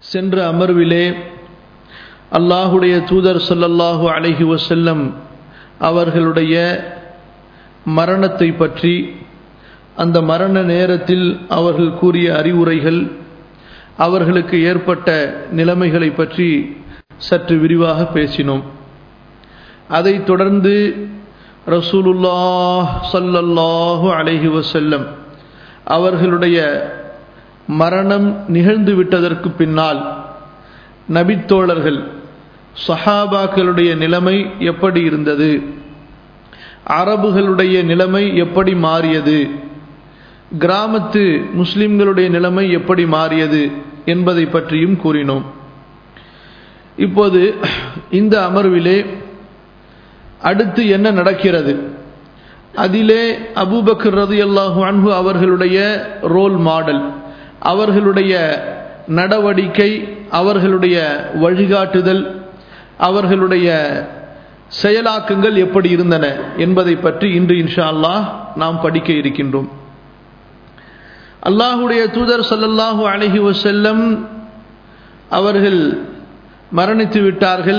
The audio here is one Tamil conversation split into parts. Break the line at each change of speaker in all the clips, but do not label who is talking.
சென்ற அமர்விலே அல்லாஹுடைய தூதர் சொல்லல்லாஹு அலஹி வசல்லம் அவர்களுடைய மரணத்தை பற்றி அந்த மரண நேரத்தில் அவர்கள் கூறிய அறிவுரைகள் அவர்களுக்கு ஏற்பட்ட நிலைமைகளை பற்றி சற்று விரிவாக பேசினோம் அதைத் தொடர்ந்து ரசூலுல்லாஹ் சல்லல்லாஹு அலஹி வசல்லம் அவர்களுடைய மரணம் நிகழ்ந்து விட்டதற்கு பின்னால் நபித்தோழர்கள் சஹாபாக்களுடைய நிலைமை எப்படி இருந்தது அரபுகளுடைய நிலைமை எப்படி மாறியது கிராமத்து முஸ்லிம்களுடைய நிலைமை எப்படி மாறியது என்பதை பற்றியும் கூறினோம் இப்போது இந்த அமர்விலே அடுத்து என்ன நடக்கிறது அதிலே அபூபக்கர் ரதி அல்லாஹு அன்பு அவர்களுடைய ரோல் மாடல் அவர்களுடைய நடவடிக்கை அவர்களுடைய வழிகாட்டுதல் அவர்களுடைய செயலாக்கங்கள் எப்படி இருந்தன என்பதை பற்றி இன்று இன்ஷா அல்லாஹ் நாம் படிக்க இருக்கின்றோம் அல்லாஹுடைய தூதர் சல்லல்லாஹு அலஹி வசல்லம் அவர்கள் மரணித்து விட்டார்கள்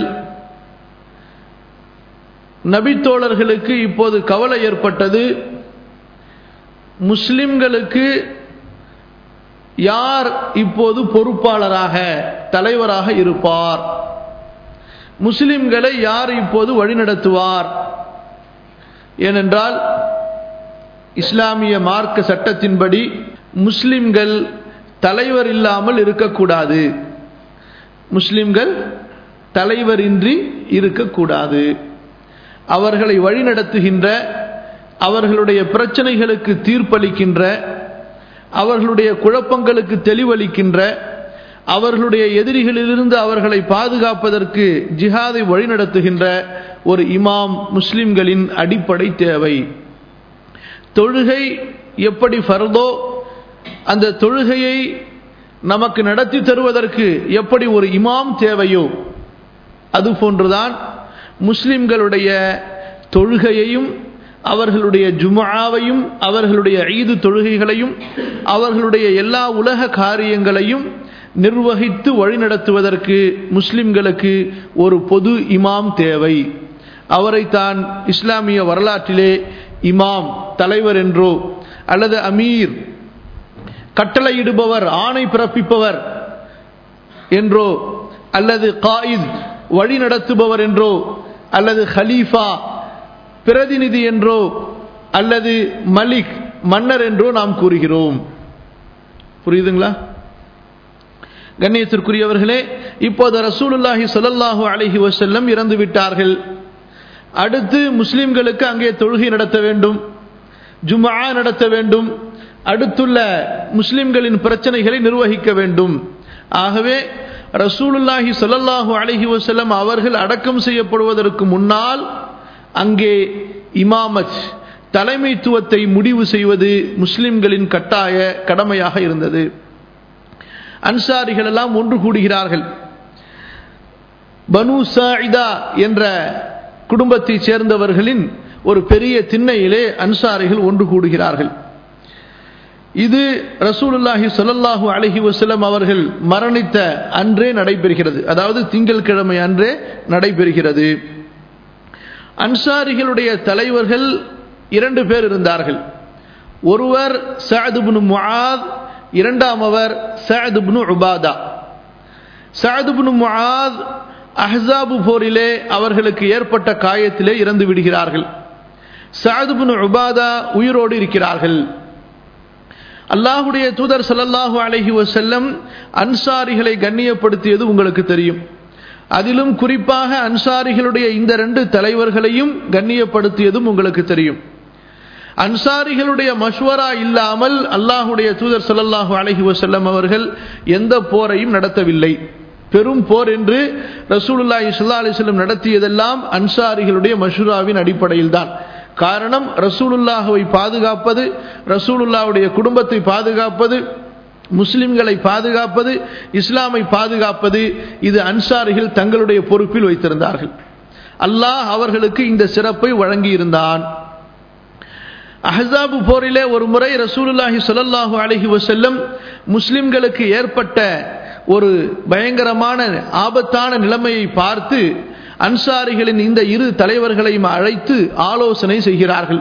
நபித்தோழர்களுக்கு இப்போது கவலை ஏற்பட்டது முஸ்லிம்களுக்கு யார் இப்போது பொறுப்பாளராக தலைவராக இருப்பார் முஸ்லிம்களை யார் இப்போது வழிநடத்துவார் ஏனென்றால் இஸ்லாமிய மார்க்க சட்டத்தின்படி முஸ்லிம்கள் தலைவர் இல்லாமல் இருக்கக்கூடாது முஸ்லிம்கள் தலைவரின்றி இருக்கக்கூடாது அவர்களை வழிநடத்துகின்ற அவர்களுடைய பிரச்சனைகளுக்கு தீர்ப்பளிக்கின்ற அவர்களுடைய குழப்பங்களுக்கு தெளிவளிக்கின்ற அவர்களுடைய எதிரிகளிலிருந்து அவர்களை பாதுகாப்பதற்கு ஜிஹாதை வழிநடத்துகின்ற ஒரு இமாம் முஸ்லிம்களின் அடிப்படை தேவை தொழுகை எப்படி ஃபர்தோ அந்த தொழுகையை நமக்கு நடத்தி தருவதற்கு எப்படி ஒரு இமாம் தேவையோ அது போன்றுதான் முஸ்லிம்களுடைய தொழுகையையும் அவர்களுடைய ஜுமாவையும் அவர்களுடைய ஈது தொழுகைகளையும் அவர்களுடைய எல்லா உலக காரியங்களையும் நிர்வகித்து வழிநடத்துவதற்கு முஸ்லிம்களுக்கு ஒரு பொது இமாம் தேவை அவரைத்தான் இஸ்லாமிய வரலாற்றிலே இமாம் தலைவர் என்றோ அல்லது அமீர் கட்டளையிடுபவர் ஆணை பிறப்பிப்பவர் என்றோ அல்லது காயித் வழி நடத்துபவர் என்றோ அல்லது ஹலீஃபா பிரதிநிதி என்றோ அல்லது மலிக் மன்னர் என்றோ நாம் கூறுகிறோம் புரியுதுங்களா கண்ணியத்திற்குரியவர்களே இப்போது ரசூலுல்லாஹி சொல்லல்லாஹு அலஹி வசல்லம் இறந்து விட்டார்கள் அடுத்து முஸ்லிம்களுக்கு அங்கே தொழுகை நடத்த வேண்டும் ஜுமா நடத்த வேண்டும் அடுத்துள்ள முஸ்லிம்களின் பிரச்சனைகளை நிர்வகிக்க வேண்டும் ஆகவே ரசூலுல்லாஹி சொல்லல்லாஹு அலஹி வசல்லம் அவர்கள் அடக்கம் செய்யப்படுவதற்கு முன்னால் அங்கே இமாமத் தலைமைத்துவத்தை முடிவு செய்வது முஸ்லிம்களின் கட்டாய கடமையாக இருந்தது அன்சாரிகள் எல்லாம் ஒன்று கூடுகிறார்கள் பனு சாயிதா என்ற குடும்பத்தைச் சேர்ந்தவர்களின் ஒரு பெரிய திண்ணையிலே அன்சாரிகள் ஒன்று கூடுகிறார்கள் இது ரசூலுல்லாஹி சொல்லல்லாஹு அலஹி வசலம் அவர்கள் மரணித்த அன்றே நடைபெறுகிறது அதாவது திங்கட்கிழமை அன்றே நடைபெறுகிறது அன்சாரிகளுடைய தலைவர்கள் இரண்டு பேர் இருந்தார்கள் ஒருவர் சாதுபுனு முஆத் இரண்டாமவர் சாதுபுனு உபாதா சாதுபுனு முஆத் அஹ்சாபு போரிலே அவர்களுக்கு ஏற்பட்ட காயத்திலே இறந்து விடுகிறார்கள் சாதுபுனு உபாதா உயிரோடு இருக்கிறார்கள் அல்லாஹுடைய தூதர் சல்லல்லாஹு அலஹி வசல்லம் அன்சாரிகளை கண்ணியப்படுத்தியது உங்களுக்கு தெரியும் அதிலும் குறிப்பாக அன்சாரிகளுடைய இந்த ரெண்டு தலைவர்களையும் கண்ணியப்படுத்தியதும் உங்களுக்கு தெரியும் அன்சாரிகளுடைய மஷ்வரா இல்லாமல் அல்லாஹுடைய தூதர் சல்லல்லாஹு அலஹி வசல்லம் அவர்கள் எந்த போரையும் நடத்தவில்லை பெரும் போர் என்று ரசூலுல்லாஹி சுல்லா அலிஸ்லம் நடத்தியதெல்லாம் அன்சாரிகளுடைய மஷூராவின் அடிப்படையில் தான் காரணம் ரசூலுல்லாஹுவை பாதுகாப்பது ரசூலுல்லாவுடைய குடும்பத்தை பாதுகாப்பது முஸ்லிம்களை பாதுகாப்பது இஸ்லாமை பாதுகாப்பது இது அன்சாரிகள் தங்களுடைய பொறுப்பில் வைத்திருந்தார்கள் அல்லாஹ் அவர்களுக்கு இந்த சிறப்பை வழங்கியிருந்தான் அஹசாபு போரிலே ஒரு முறை ரசூலுல்லாஹி ஸல்லல்லாஹு அலைஹி வஸல்லம் முஸ்லிம்களுக்கு ஏற்பட்ட ஒரு பயங்கரமான ஆபத்தான நிலைமையை பார்த்து அன்சாரிகளின் இந்த இரு தலைவர்களையும் அழைத்து ஆலோசனை செய்கிறார்கள்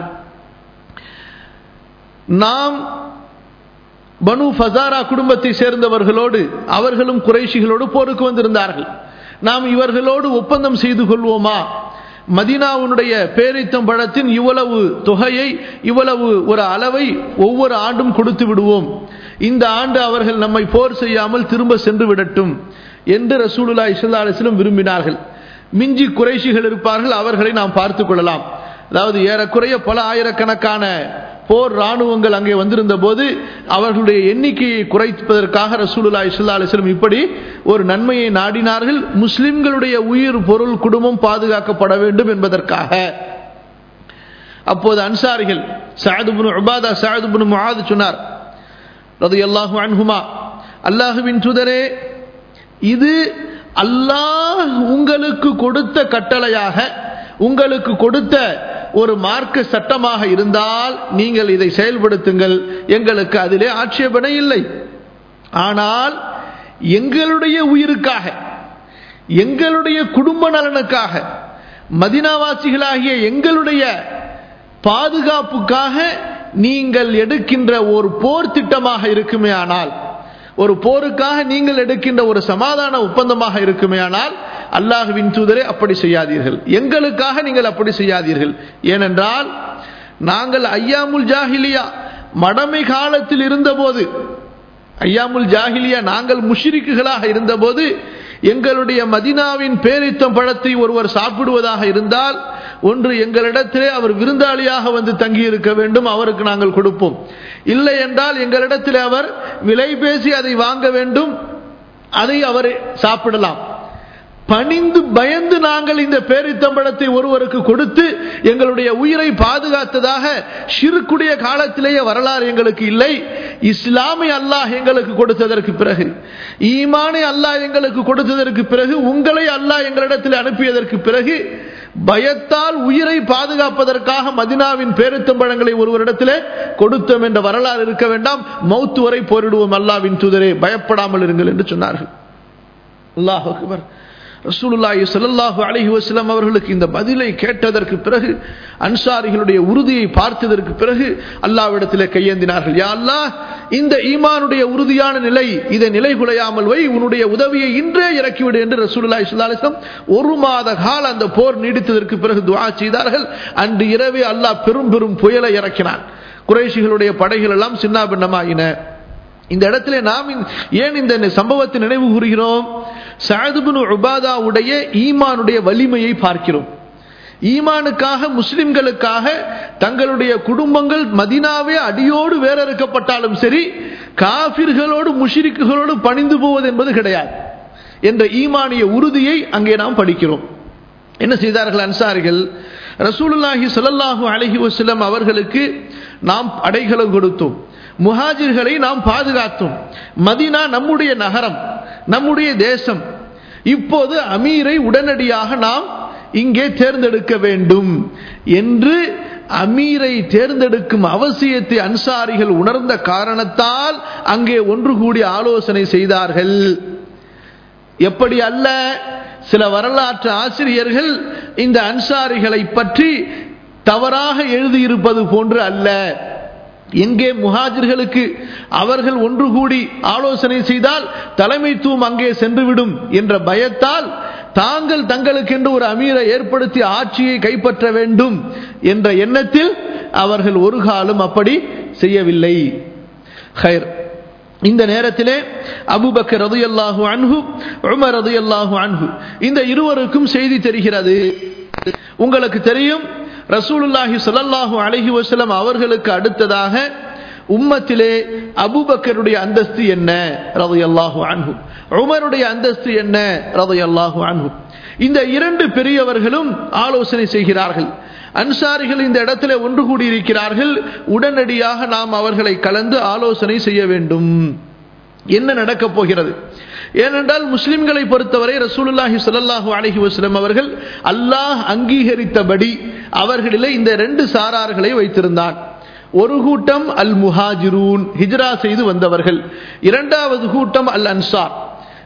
நாம் பனு ஃபசாரா குடும்பத்தை சேர்ந்தவர்களோடு அவர்களும் குறைஷிகளோடு போருக்கு வந்திருந்தார்கள் நாம் இவர்களோடு ஒப்பந்தம் செய்து கொள்வோமா மதினாவுடைய பேரித்தம் பழத்தின் இவ்வளவு தொகையை இவ்வளவு ஒரு அளவை ஒவ்வொரு ஆண்டும் கொடுத்து விடுவோம் இந்த ஆண்டு அவர்கள் நம்மை போர் செய்யாமல் திரும்ப சென்று விடட்டும் என்று ரசூலுல்லா இஸ்லா அலிஸ்லம் விரும்பினார்கள் மிஞ்சி குறைஷிகள் இருப்பார்கள் அவர்களை நாம் பார்த்து கொள்ளலாம் அதாவது ஏறக்குறைய பல ஆயிரக்கணக்கான போர் ராணுவங்கள் அங்கே வந்திருந்த போது அவர்களுடைய எண்ணிக்கையை குறைப்பதற்காக ரசூலுல்லா இஸ்லா அலிஸ்லம் இப்படி ஒரு நன்மையை நாடினார்கள் முஸ்லிம்களுடைய உயிர் பொருள் குடும்பம் பாதுகாக்கப்பட வேண்டும் என்பதற்காக அப்போது அன்சாரிகள் சாதுபுன் உபாதா சாதுபுன் முகாது சொன்னார் ரது அல்லாஹு அன்ஹுமா அல்லாஹுவின் துதரே இது அல்லாஹ் உங்களுக்கு கொடுத்த கட்டளையாக உங்களுக்கு கொடுத்த ஒரு மார்க்க சட்டமாக இருந்தால் நீங்கள் இதை செயல்படுத்துங்கள் எங்களுக்கு அதிலே ஆட்சேபனை இல்லை ஆனால் எங்களுடைய உயிருக்காக எங்களுடைய குடும்ப நலனுக்காக மதினாவாசிகளாகிய எங்களுடைய பாதுகாப்புக்காக நீங்கள் எடுக்கின்ற ஒரு போர் திட்டமாக இருக்குமே ஆனால் ஒரு போருக்காக நீங்கள் எடுக்கின்ற ஒரு சமாதான ஒப்பந்தமாக இருக்குமே ஆனால் அல்லாஹுவின் தூதரே அப்படி செய்யாதீர்கள் எங்களுக்காக நீங்கள் அப்படி செய்யாதீர்கள் ஏனென்றால் நாங்கள் ஐயாமுல் ஜாஹிலியா மடமை காலத்தில் இருந்தபோது ஐயாமுல் ஜாஹிலியா நாங்கள் முஷிரிக்குகளாக இருந்தபோது எங்களுடைய மதினாவின் பேரித்தம் பழத்தை ஒருவர் சாப்பிடுவதாக இருந்தால் ஒன்று எங்களிடத்திலே அவர் விருந்தாளியாக வந்து தங்கியிருக்க வேண்டும் அவருக்கு நாங்கள் கொடுப்போம் இல்லை என்றால் எங்களிடத்தில் அவர் விலை பேசி அதை வாங்க வேண்டும் அதை அவர் சாப்பிடலாம் பணிந்து பயந்து நாங்கள் இந்த பேரித்தம்பழத்தை ஒருவருக்கு கொடுத்து எங்களுடைய உயிரை பாதுகாத்ததாக சிறுக்குடைய காலத்திலேயே வரலாறு எங்களுக்கு இல்லை இஸ்லாமை அல்லாஹ் எங்களுக்கு கொடுத்ததற்கு பிறகு ஈமானை அல்லாஹ் எங்களுக்கு கொடுத்ததற்கு பிறகு உங்களை அல்லாஹ் எங்களிடத்தில் அனுப்பியதற்கு பிறகு பயத்தால் உயிரை பாதுகாப்பதற்காக மதினாவின் பேருத்தம்பழங்களை ஒருவரிடத்திலே கொடுத்தோம் என்ற வரலாறு இருக்க வேண்டாம் மௌத்து வரை போரிடுவோம் அல்லாவின் தூதரே பயப்படாமல் இருங்கள் என்று சொன்னார்கள் அல்லாஹ் அக்பர் ரசூலுல்லாஹி ஸல்லல்லாஹு அலைஹி வஸல்லம் அவர்களுக்கு இந்த பதிலை கேட்டதற்கு பிறகு அன்சாரிகளுடைய உறுதியை பார்த்ததற்கு பிறகு அல்லாஹ்விடத்தில் கையேந்தினார்கள் யா அல்லாஹ் இந்த ஈமானுடைய உறுதியான நிலை இதை நிலைகுலையாமல் வை உன்னுடைய உதவியை இன்றே இறக்கிவிடு என்று ரசூலுல்லாஹி ஸல்லல்லாஹு அலைஹி வஸல்லம் ஒரு மாத கால அந்த போர் நீடித்ததற்கு பிறகு துஆ செய்தார்கள் அன்று இரவே அல்லாஹ் பெரும் பெரும் புயலை இறக்கினான் குறைஷிகளுடைய படைகள் எல்லாம் சின்னாபின்னமாயின இந்த இடத்துல நாம் ஏன் இந்த சம்பவத்தை நினைவு கூறுகிறோம் சாதுபின் உபாதாவுடைய ஈமானுடைய வலிமையை பார்க்கிறோம் ஈமானுக்காக முஸ்லிம்களுக்காக தங்களுடைய குடும்பங்கள் மதினாவே அடியோடு வேறறுக்கப்பட்டாலும் சரி காபிர்களோடு முஷிரிக்குகளோடு பணிந்து போவது என்பது கிடையாது என்ற ஈமானிய உறுதியை அங்கே நாம் படிக்கிறோம் என்ன செய்தார்கள் அன்சாரிகள் ரசூலுல்லாஹி சொல்லல்லாஹு அலஹி வசல்லம் அவர்களுக்கு நாம் அடைகலம் கொடுத்தோம் முஹாஜிர்களை நாம் பாதுகாத்தோம் மதினா நம்முடைய நகரம் நம்முடைய தேசம் இப்போது அமீரை உடனடியாக நாம் இங்கே தேர்ந்தெடுக்க வேண்டும் என்று அமீரை தேர்ந்தெடுக்கும் அவசியத்தை அன்சாரிகள் உணர்ந்த காரணத்தால் அங்கே ஒன்று கூடி ஆலோசனை செய்தார்கள் எப்படி அல்ல சில வரலாற்று ஆசிரியர்கள் இந்த அன்சாரிகளை பற்றி தவறாக எழுதியிருப்பது போன்று அல்ல எங்கே முஹாஜிர்களுக்கு அவர்கள் ஒன்று கூடி ஆலோசனை செய்தால் தலைமைத்துவம் அங்கே சென்றுவிடும் என்ற பயத்தால் தாங்கள் தங்களுக்கென்று ஒரு அமீரை ஏற்படுத்தி ஆட்சியை கைப்பற்ற வேண்டும் என்ற எண்ணத்தில் அவர்கள் ஒரு காலம் அப்படி செய்யவில்லை ஹைர் இந்த நேரத்திலே அபுபக்கர் ரது அல்லாஹு அன்ஹு உமர் ரது அல்லாஹு அன்ஹு இந்த இருவருக்கும் செய்தி தெரிகிறது உங்களுக்கு தெரியும் ரசூலுல்லாஹி சொல்லல்லாஹு அலஹி வசலம் அவர்களுக்கு அடுத்ததாக உம்மத்திலே அபுபக்கருடைய அந்தஸ்து என்ன ரதை அல்லாஹு அன்ஹு உமருடைய அந்தஸ்து என்ன ரதை அல்லாஹு அன்ஹு இந்த இரண்டு பெரியவர்களும் ஆலோசனை செய்கிறார்கள் அன்சாரிகள் இந்த இடத்துல ஒன்று கூடியிருக்கிறார்கள் உடனடியாக நாம் அவர்களை கலந்து ஆலோசனை செய்ய வேண்டும் என்ன நடக்கப் போகிறது ஏனென்றால் முஸ்லிம்களை பொறுத்தவரை ரசூலுல்லாஹி சொல்லல்லாஹு அலஹி வஸ்லம் அவர்கள் அல்லாஹ் அங்கீகரித்தபடி அவர்களிலே இந்த ரெண்டு சாரார்களை வைத்திருந்தான் ஒரு கூட்டம் அல் முஹாஜிரூன் ஹிஜ்ரா செய்து வந்தவர்கள் இரண்டாவது கூட்டம் அல் அன்சார்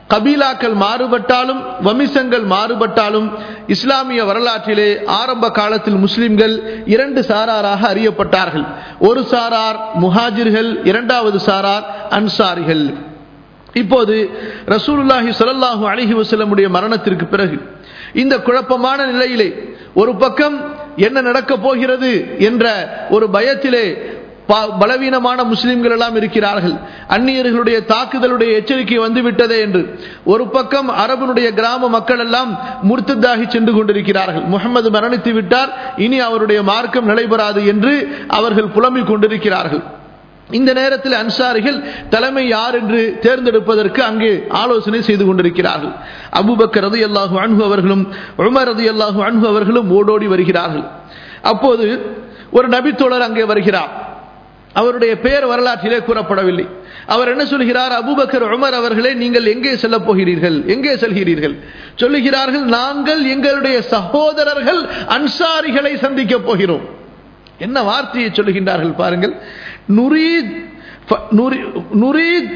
கபீலாக்கள் மாறுபட்டாலும் வமிசங்கள் மாறுபட்டாலும் இஸ்லாமிய வரலாற்றிலே ஆரம்ப காலத்தில் முஸ்லிம்கள் இரண்டு சாராராக அறியப்பட்டார்கள் ஒரு சாரார் முஹாஜிர்கள் இரண்டாவது சாரார் அன்சாரிகள் இப்போது ரசூலுல்லாஹி ஸல்லல்லாஹு அலைஹி வஸல்லமுடைய மரணத்திற்கு பிறகு இந்த குழப்பமான நிலையிலே ஒரு பக்கம் என்ன நடக்கப் போகிறது என்ற ஒரு பயத்திலே பலவீனமான முஸ்லிம்கள் எல்லாம் இருக்கிறார்கள் அந்நியர்களுடைய தாக்குதலுடைய எச்சரிக்கை வந்துவிட்டதே என்று ஒரு பக்கம் அரபனுடைய கிராம மக்கள் எல்லாம் முர்த்ததாகி சென்று கொண்டிருக்கிறார்கள் முகமது மரணித்து விட்டார் இனி அவருடைய மார்க்கம் நடைபெறாது என்று அவர்கள் புலம்பிக் கொண்டிருக்கிறார்கள் இந்த நேரத்தில் அன்சாரிகள் தலைமை யார் என்று தேர்ந்தெடுப்பதற்கு அங்கே ஆலோசனை செய்து கொண்டிருக்கிறார்கள் அபுபக்கர் ரதி அல்லாஹு அன்பு அவர்களும் உமர் ரதி அல்லாஹு அன்பு அவர்களும் ஓடோடி வருகிறார்கள் அப்போது ஒரு நபித்தோழர் அங்கே வருகிறார் அவருடைய பெயர் வரலாற்றிலே கூறப்படவில்லை அவர் என்ன சொல்கிறார் அபுபக்கர் உமர் அவர்களே நீங்கள் எங்கே செல்ல போகிறீர்கள் எங்கே செல்கிறீர்கள் சொல்லுகிறார்கள் நாங்கள் எங்களுடைய சகோதரர்கள் அன்சாரிகளை சந்திக்க போகிறோம் என்ன வார்த்தையை சொல்லுகின்றார்கள் பாருங்கள் நுரீத் நுரீத்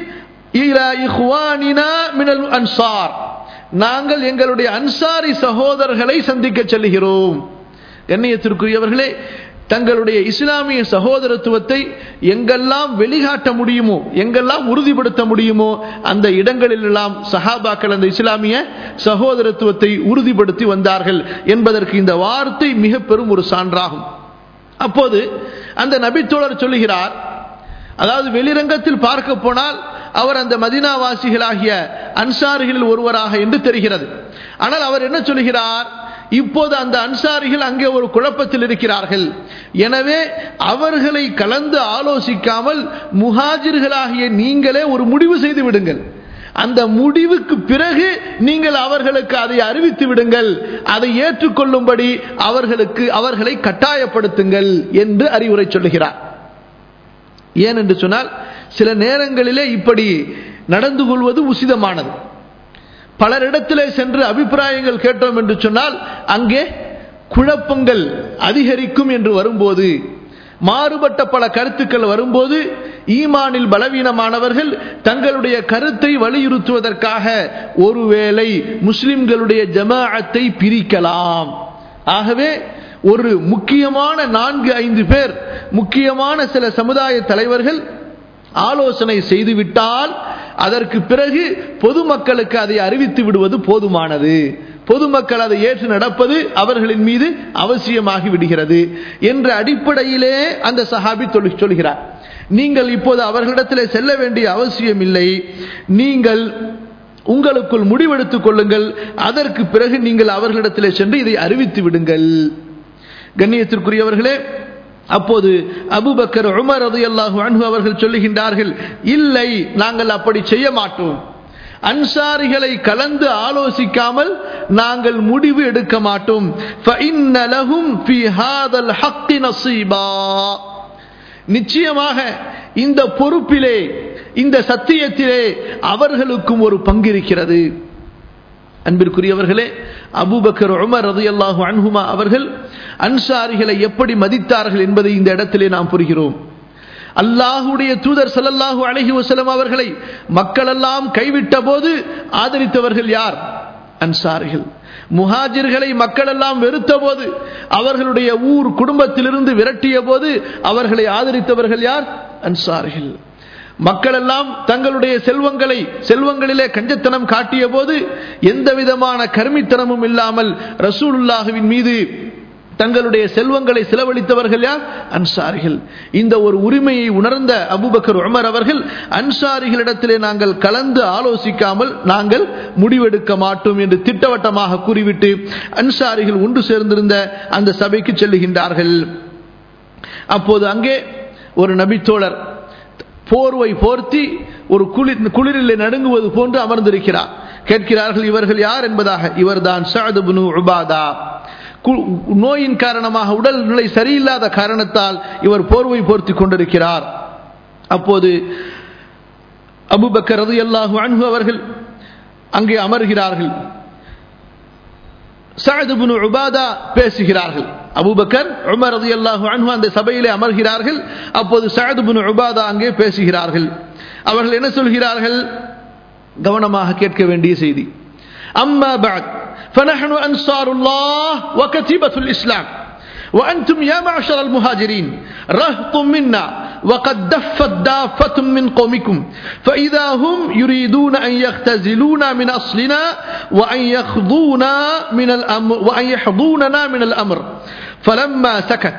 மினல் அன்சார் நாங்கள் எங்களுடைய அன்சாரி சகோதரர்களை சந்திக்க செல்கிறோம் கண்ணியத்திற்குரியவர்களே தங்களுடைய இஸ்லாமிய சகோதரத்துவத்தை எங்கெல்லாம் வெளிகாட்ட முடியுமோ எங்கெல்லாம் உறுதிப்படுத்த முடியுமோ அந்த இடங்களில் எல்லாம் சஹாபாக்கள் அந்த இஸ்லாமிய சகோதரத்துவத்தை உறுதிப்படுத்தி வந்தார்கள் என்பதற்கு இந்த வார்த்தை மிக பெரும் ஒரு சான்றாகும் அப்போது அந்த நபித்தோழர் சொல்லுகிறார் அதாவது வெளிரங்கத்தில் பார்க்க போனால் அவர் அந்த மதினாவாசிகளாகிய அன்சாரிகளில் ஒருவராக என்று தெரிகிறது ஆனால் அவர் என்ன சொல்கிறார் இப்போது அந்த அன்சாரிகள் அங்கே ஒரு குழப்பத்தில் இருக்கிறார்கள் எனவே அவர்களை கலந்து ஆலோசிக்காமல் முஹாஜிர்களாகிய நீங்களே ஒரு முடிவு செய்து விடுங்கள் அந்த முடிவுக்கு பிறகு நீங்கள் அவர்களுக்கு அதை அறிவித்து விடுங்கள் அதை ஏற்றுக்கொள்ளும்படி அவர்களுக்கு அவர்களை கட்டாயப்படுத்துங்கள் என்று அறிவுரை சொல்லுகிறார் ஏன் என்று சொன்னால் சில நேரங்களிலே இப்படி நடந்து கொள்வது உசிதமானது பலரிடத்திலே சென்று அபிப்பிராயங்கள் கேட்டோம் என்று சொன்னால் அங்கே குழப்பங்கள் அதிகரிக்கும் என்று வரும்போது மாறுபட்ட பல கருத்துக்கள் வரும்போது ஈமானில் பலவீனமானவர்கள் தங்களுடைய கருத்தை வலியுறுத்துவதற்காக ஒருவேளை முஸ்லிம்களுடைய ஜமாஅத்தை பிரிக்கலாம் ஆகவே ஒரு முக்கியமான நான்கு ஐந்து பேர் முக்கியமான சில சமுதாய தலைவர்கள் ஆலோசனை செய்துவிட்டால் அதற்கு பிறகு பொதுமக்களுக்கு அதை அறிவித்து விடுவது போதுமானது பொதுமக்கள் அதை ஏற்று நடப்பது அவர்களின் மீது அவசியமாகி விடுகிறது என்ற அடிப்படையிலே அந்த சஹாபி சொல்கிறார் நீங்கள் இப்போது அவர்களிடத்தில் செல்ல வேண்டிய அவசியம் இல்லை நீங்கள் உங்களுக்குள் முடிவெடுத்துக் கொள்ளுங்கள் அதற்கு பிறகு நீங்கள் அவர்களிடத்தில் சென்று இதை அறிவித்து விடுங்கள் கண்ணியத்திற்குரியவர்களே அப்போது அபுபக்கர் உமர் ரது அல்லாஹு அன்பு அவர்கள் சொல்லுகின்றார்கள் இல்லை நாங்கள் அப்படி செய்ய மாட்டோம் அன்சாரிகளை கலந்து ஆலோசிக்காமல் நாங்கள் முடிவு எடுக்க மாட்டோம் நிச்சயமாக இந்த பொறுப்பிலே இந்த சத்தியத்திலே அவர்களுக்கும் ஒரு பங்கு இருக்கிறது அன்பிற்குரியவர்களே அபூபக்கர் உமர் ரது அல்லாஹு அன்ஹுமா அவர்கள் அன்சாரிகளை எப்படி மதித்தார்கள் என்பதை இந்த இடத்திலே நாம் புரிகிறோம் அல்லாஹுடைய தூதர் சல்லல்லாஹு அலஹி வசலம் அவர்களை மக்களெல்லாம் கைவிட்ட போது ஆதரித்தவர்கள் யார் அன்சாரிகள் முஹாஜிர்களை மக்களெல்லாம் வெறுத்த போது அவர்களுடைய ஊர் குடும்பத்திலிருந்து விரட்டிய போது அவர்களை ஆதரித்தவர்கள் யார் அன்சாரிகள் மக்கள் எல்லாம் தங்களுடைய செல்வங்களை செல்வங்களிலே கஞ்சத்தனம் காட்டிய போது எந்த விதமான கருமித்தனமும் இல்லாமல் ரசூலுல்லாஹுவின் மீது தங்களுடைய செல்வங்களை செலவழித்தவர்கள் யார் அன்சாரிகள் இந்த ஒரு உரிமையை உணர்ந்த அபுபக்கர் உமர் அவர்கள் அன்சாரிகளிடத்திலே நாங்கள் கலந்து ஆலோசிக்காமல் நாங்கள் முடிவெடுக்க மாட்டோம் என்று திட்டவட்டமாக கூறிவிட்டு அன்சாரிகள் ஒன்று சேர்ந்திருந்த அந்த சபைக்கு செல்லுகின்றார்கள் அப்போது அங்கே ஒரு நபித்தோழர் போர்வை போர்த்தி ஒரு குளிர் குளிரில் நடுங்குவது போன்று அமர்ந்திருக்கிறார் கேட்கிறார்கள் இவர்கள் யார் என்பதாக இவர்தான் சஅதுபுனு உபாதா நோயின் காரணமாக உடல் நிலை சரியில்லாத காரணத்தால் இவர் போர்வை போர்த்தி கொண்டிருக்கிறார் அப்போது அபுபக்கர் ரது அல்லாஹு அன்பு அவர்கள் அங்கே அமர்கிறார்கள் சஅதுபுனு உபாதா பேசுகிறார்கள் அபுபக்கர் உமர் ரதி அல்லாஹு அன்ஹு அந்த சபையிலே அமர்கிறார்கள் அப்போது சஅதுபுனு உபாதா அங்கே பேசுகிறார்கள் அவர்கள் என்ன சொல்கிறார்கள் கவனமாக கேட்க வேண்டிய செய்தி அம்மா பாத் فنحن أنصار الله وكتيبة الإسلام وأنتم يا معشر المهاجرين رهط منا وقد دفت دافة من قومكم فإذا هم يريدون أن يختزلونا من أصلنا وأن يخضونا من الأمر وأن يحضوننا من الأمر فلما سكت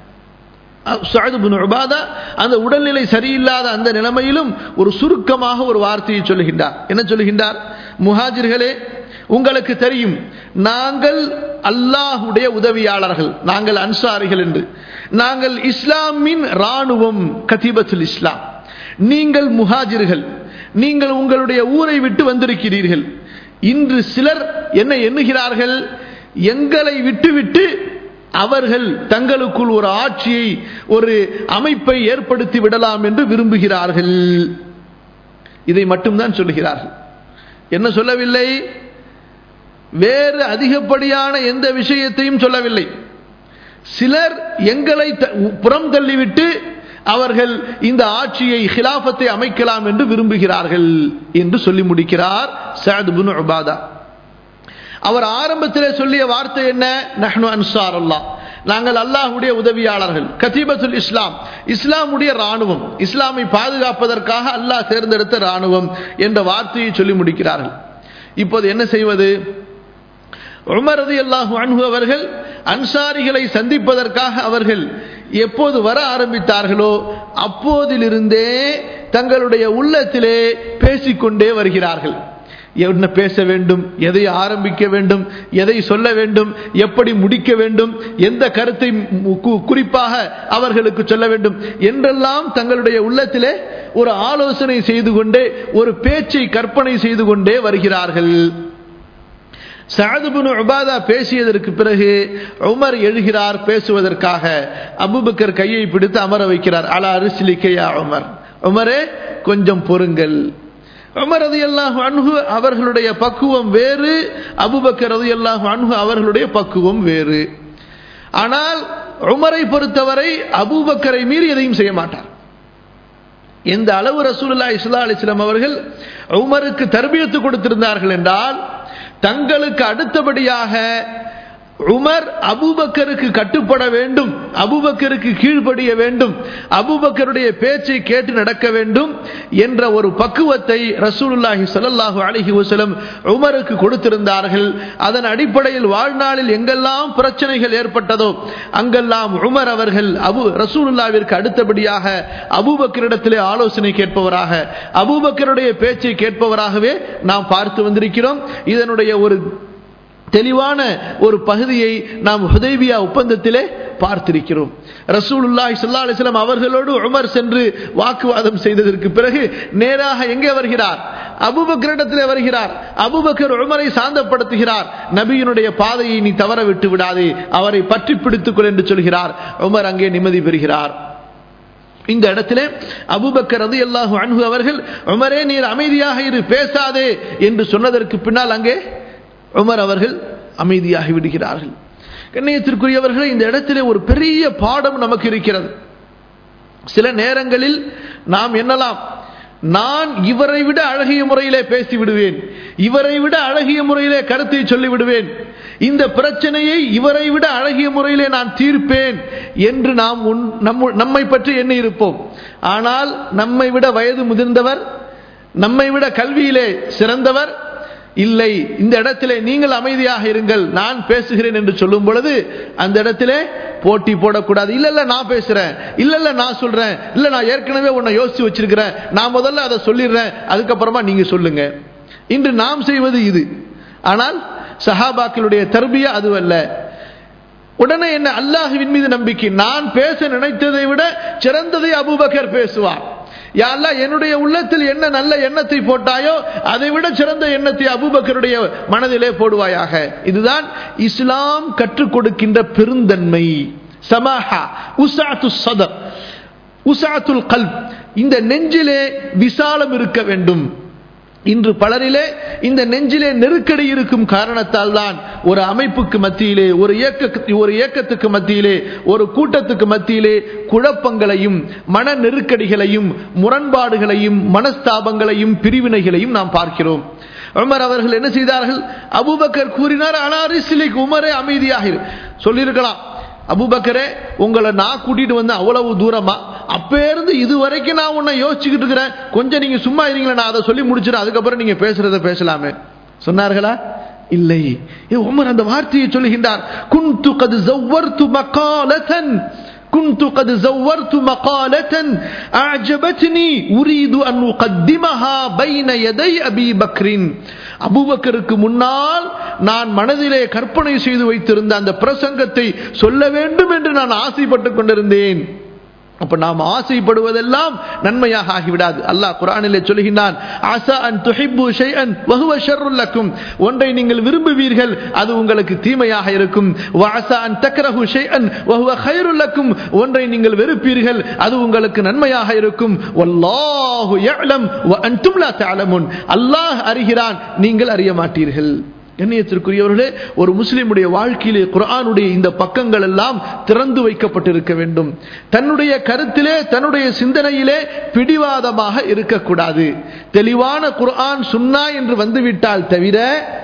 சஅத் பின் உபாதா அந்த உடல்நிலை சரியில்லாத அந்த நிலைமையிலும் ஒரு சுருக்கமாக ஒரு வார்த்தையை சொல்லுகின்றார் என்ன சொல்லுகின்றார் முஹாஜிர்களே உங்களுக்கு தெரியும் நாங்கள் அல்லாஹுடைய உதவியாளர்கள் நாங்கள் அன்சாரிகள் என்று நாங்கள் இஸ்லாமின் ராணுவம் கதீபத்துல் இஸ்லாம் நீங்கள் முஹாஜிர்கள் நீங்கள் உங்களுடைய ஊரை விட்டு வந்திருக்கிறீர்கள் இன்று சிலர் என்ன எண்ணுகிறார்கள் எங்களை விட்டுவிட்டு அவர்கள் தங்களுக்குள் ஒரு ஆட்சியை ஒரு அமைப்பை ஏற்படுத்தி விடலாம் என்று விரும்புகிறார்கள் இதை மட்டும்தான் சொல்லுகிறார்கள் என்ன சொல்லவில்லை வேறு அதிகப்படியான எந்த விஷயத்தையும் சொல்லவில்லை சிலர் எங்களை புறம் தள்ளிவிட்டு அவர்கள் இந்த ஆட்சியை ஹிலாபத்தை அமைக்கலாம் என்று விரும்புகிறார்கள் என்று சொல்லி முடிக்கிறார் சாத் பின் உபாதா அவர் ஆரம்பத்திலே சொல்லிய வார்த்தை என்ன நஹ்னு அன்சார் அல்லா நாங்கள் அல்லாஹுடைய உதவியாளர்கள் கதீபத்துல் இஸ்லாம் இஸ்லாமுடைய ராணுவம் இஸ்லாமை பாதுகாப்பதற்காக அல்லாஹ் தேர்ந்தெடுத்த ராணுவம் என்ற வார்த்தையை சொல்லி முடிக்கிறார்கள் இப்போது என்ன செய்வது உமரது அல்லாஹு அன்பு அவர்கள் அன்சாரிகளை சந்திப்பதற்காக அவர்கள் எப்போது வர ஆரம்பித்தார்களோ அப்போதிலிருந்தே தங்களுடைய உள்ளத்திலே பேசிக்கொண்டே வருகிறார்கள் என்ன பேச வேண்டும் எதை ஆரம்பிக்க வேண்டும் எதை சொல்ல வேண்டும் எப்படி முடிக்க வேண்டும் எந்த கருத்தை குறிப்பாக அவர்களுக்கு சொல்ல வேண்டும் என்றெல்லாம் தங்களுடைய உள்ளத்திலே ஒரு ஆலோசனை செய்து கொண்டே ஒரு பேச்சை கற்பனை செய்து கொண்டே வருகிறார்கள் சாதுபுன் உபாதா பேசியதற்கு பிறகு உமர் எழுகிறார் பேசுவதற்காக அபுபக்கர் கையை பிடித்து அமர வைக்கிறார் அலா அரிசிலிக்கையா உமர் உமரே கொஞ்சம் பொறுங்கள் உமர் ரதி அல்லாஹு அன்ஹு அவர்களுடைய பக்குவம் வேறு அபுபக்கர் ரதி அல்லாஹு அன்ஹு அவர்களுடைய பக்குவம் வேறு ஆனால் உமரை பொறுத்தவரை அபூபக்கரை மீறி எதையும் செய்ய மாட்டார் எந்த அளவு ரசூலுல்லா இஸ்லா அலிஸ்லாம் அவர்கள் உமருக்கு தர்பியத்து கொடுத்திருந்தார்கள் என்றால் தங்களுக்கு அடுத்தபடியாக உமர் அபுபக்கருக்கு கட்டுப்பட வேண்டும் அபுபக்கருக்கு கீழ்ப்படிய வேண்டும் அபுபக்கருடைய பேச்சை கேட்டு நடக்க வேண்டும் என்ற ஒரு பக்குவத்தை ரசூலுல்லாஹி ஸல்லல்லாஹு அலைஹி வஸல்லம் உமருக்கு கொடுத்திருந்தார்கள் அதன் அடிப்படையில் வாழ்நாளில் எங்கெல்லாம் பிரச்சனைகள் ஏற்பட்டதோ அங்கெல்லாம் உமர் அவர்கள் அபு ரசூலுல்லாவிற்கு அடுத்தபடியாக அபூபக்கரிடத்திலே ஆலோசனை கேட்பவராக அபூபக்கருடைய பேச்சை கேட்பவராகவே நாம் பார்த்து வந்திருக்கிறோம் இதனுடைய ஒரு தெளிவான ஒரு பகுதியை நாம் ஹுதைபியா ஒப்பந்தத்திலே பார்த்திருக்கிறோம் ரசூலுல்லாஹி ஸல்லல்லாஹு அலைஹி வஸல்லம் அவர்களோடு உமர் சென்று வாக்குவாதம் செய்ததற்கு பிறகு நேராக எங்கே வருகிறார் அபூபக்கரிடத்திலே வருகிறார் அபூபக்கர் உமரை சாந்தப்படுத்துகிறார் நபியினுடைய பாதையை நீ தவற விட்டு விடாதே அவரை பற்றி பிடித்துக்கொள் என்று சொல்கிறார் உமர் அங்கே நிம்மதி பெறுகிறார் இந்த இடத்திலே அபுபக்கர் ரதி அல்லாஹு அன்ஹு அவர்கள் உமரே நீர் அமைதியாக இரு பேசாதே என்று சொன்னதற்கு பின்னால் அங்கே உமர் அவர்கள் அமைதியாகி விடுகிறார்கள் கண்ணியத்திற்குரியவர்கள் இந்த இடத்திலே ஒரு பெரிய பாடம் நமக்கு இருக்கிறது சில நேரங்களில் நாம் என்னலாம் நான் இவரை விட அழகிய முறையிலே பேசி விடுவேன் இவரை விட அழகிய முறையிலே கருத்தை சொல்லி விடுவேன் இந்த பிரச்சனையை இவரை விட அழகிய முறையிலே நான் தீர்ப்பேன் என்று நாம் நம்மை பற்றி எண்ணி இருப்போம் ஆனால் நம்மை விட வயது முதிர்ந்தவர் நம்மை விட கல்வியிலே சிறந்தவர் இல்லை இந்த இடத்திலே நீங்கள் அமைதியாக இருங்கள் நான் பேசுகிறேன் என்று சொல்லும் பொழுது அந்த இடத்திலே போட்டி போடக்கூடாது இல்ல இல்ல நான் பேசுறேன் இல்ல இல்ல நான் சொல்றேன் இல்ல நான் ஏற்கனவே உன்னை யோசிச்சு வச்சிருக்கிறேன் நான் முதல்ல அதை சொல்லிடுறேன் அதுக்கப்புறமா நீங்க சொல்லுங்க இன்று நாம் செய்வது இது ஆனால் சஹாபாக்களுடைய தர்பியா அதுவல்ல உடனே என்ன அல்லாஹுவின் மீது நம்பிக்கை நான் பேச நினைத்ததை விட சிறந்ததை அபுபக்கர் பேசுவார் யாழ்லா என்னுடைய உள்ளத்தில் என்ன நல்ல எண்ணத்தை போட்டாயோ அதை விட சிறந்த எண்ணத்தை அபுபக்கருடைய மனதிலே போடுவாயாக இதுதான் இஸ்லாம் கற்றுக் கொடுக்கின்ற பெருந்தன்மை சமாஹா உசாத்து சதர் உசாத்துல் கல் இந்த நெஞ்சிலே விசாலம் இருக்க வேண்டும் இன்று பலரிலே இந்த நெஞ்சிலே நெருக்கடி இருக்கும் காரணத்தால் தான் ஒரு அமைப்புக்கு மத்தியிலே ஒரு இயக்க ஒரு இயக்கத்துக்கு மத்தியிலே ஒரு கூட்டத்துக்கு மத்தியிலே குழப்பங்களையும் மன நெருக்கடிகளையும் முரண்பாடுகளையும் மனஸ்தாபங்களையும் பிரிவினைகளையும் நாம் பார்க்கிறோம் உமர் அவர்கள் என்ன செய்தார்கள் அபுபக்கர் கூறினார் அனாரிசிலிக் உமரே அமைதியாக இரு." சொல்லியிருக்கலாம் அபுபக்கரே உங்களை நான் கூட்டிட்டு வந்து அவ்வளவு தூரமா அப்ப இருந்து இது வரைக்கும் நான் உன்னை யோசிச்சுக்கிட்டு இருக்கிறேன் கொஞ்சம் நீங்க சும்மா இருங்களேன் நான் அதை சொல்லி முடிச்சிடும் அதுக்கப்புறம் நீங்க பேசுறத பேசலாமே சொன்னார்களா இல்லை ஏ, உமர் அந்த வார்த்தையை சொல்லுகின்றார் குந்து கது ஜவ்வர்த்து மகாலதன் كنت قد زورت مقالة أعجبتني أريد أن أقدمها بين يدي أبي بكر அபூபக்கருக்கு முன்னால் நான் மனதிலே கற்பனை செய்து வைத்திருந்த அந்த பிரசங்கத்தை சொல்ல வேண்டும் என்று நான் ஆசைப்பட்டுக் கொண்டிருந்தேன் அப்ப நாம் ஆசைப்படுவதெல்லாம் நன்மையாக ஆகிவிடாது அல்லாஹ் குரானிலே சொல்கின்றான் ஆசா அன் துஹிப்பு ஷைஅன் வஹுவ ஷர்ருல் லக்கும் ஒன்றை நீங்கள் விரும்புவீர்கள் அது உங்களுக்கு தீமையாக இருக்கும் வாசா அன் தக்ரஹு ஷைஅன் வஹுவ கைருல் லக்கும் ஒன்றை நீங்கள் வெறுப்பீர்கள் அது உங்களுக்கு நன்மையாக இருக்கும் வல்லாஹு யஅலம் வ அன்தும் லா தஅலமுன் அல்லாஹ் அறிகிறான் நீங்கள் அறிய மாட்டீர்கள் கண்ணியத்திற்குரியவர்களே ஒரு முஸ்லிமுடைய வாழ்க்கையிலே குர்ஆனுடைய இந்த பக்கங்கள் எல்லாம் திறந்து வைக்கப்பட்டிருக்க வேண்டும் தன்னுடைய கருத்திலே தன்னுடைய சிந்தனையிலே பிடிவாதமாக இருக்கக்கூடாது தெளிவான குர்ஆன் சுன்னா என்று வந்துவிட்டால் தவிர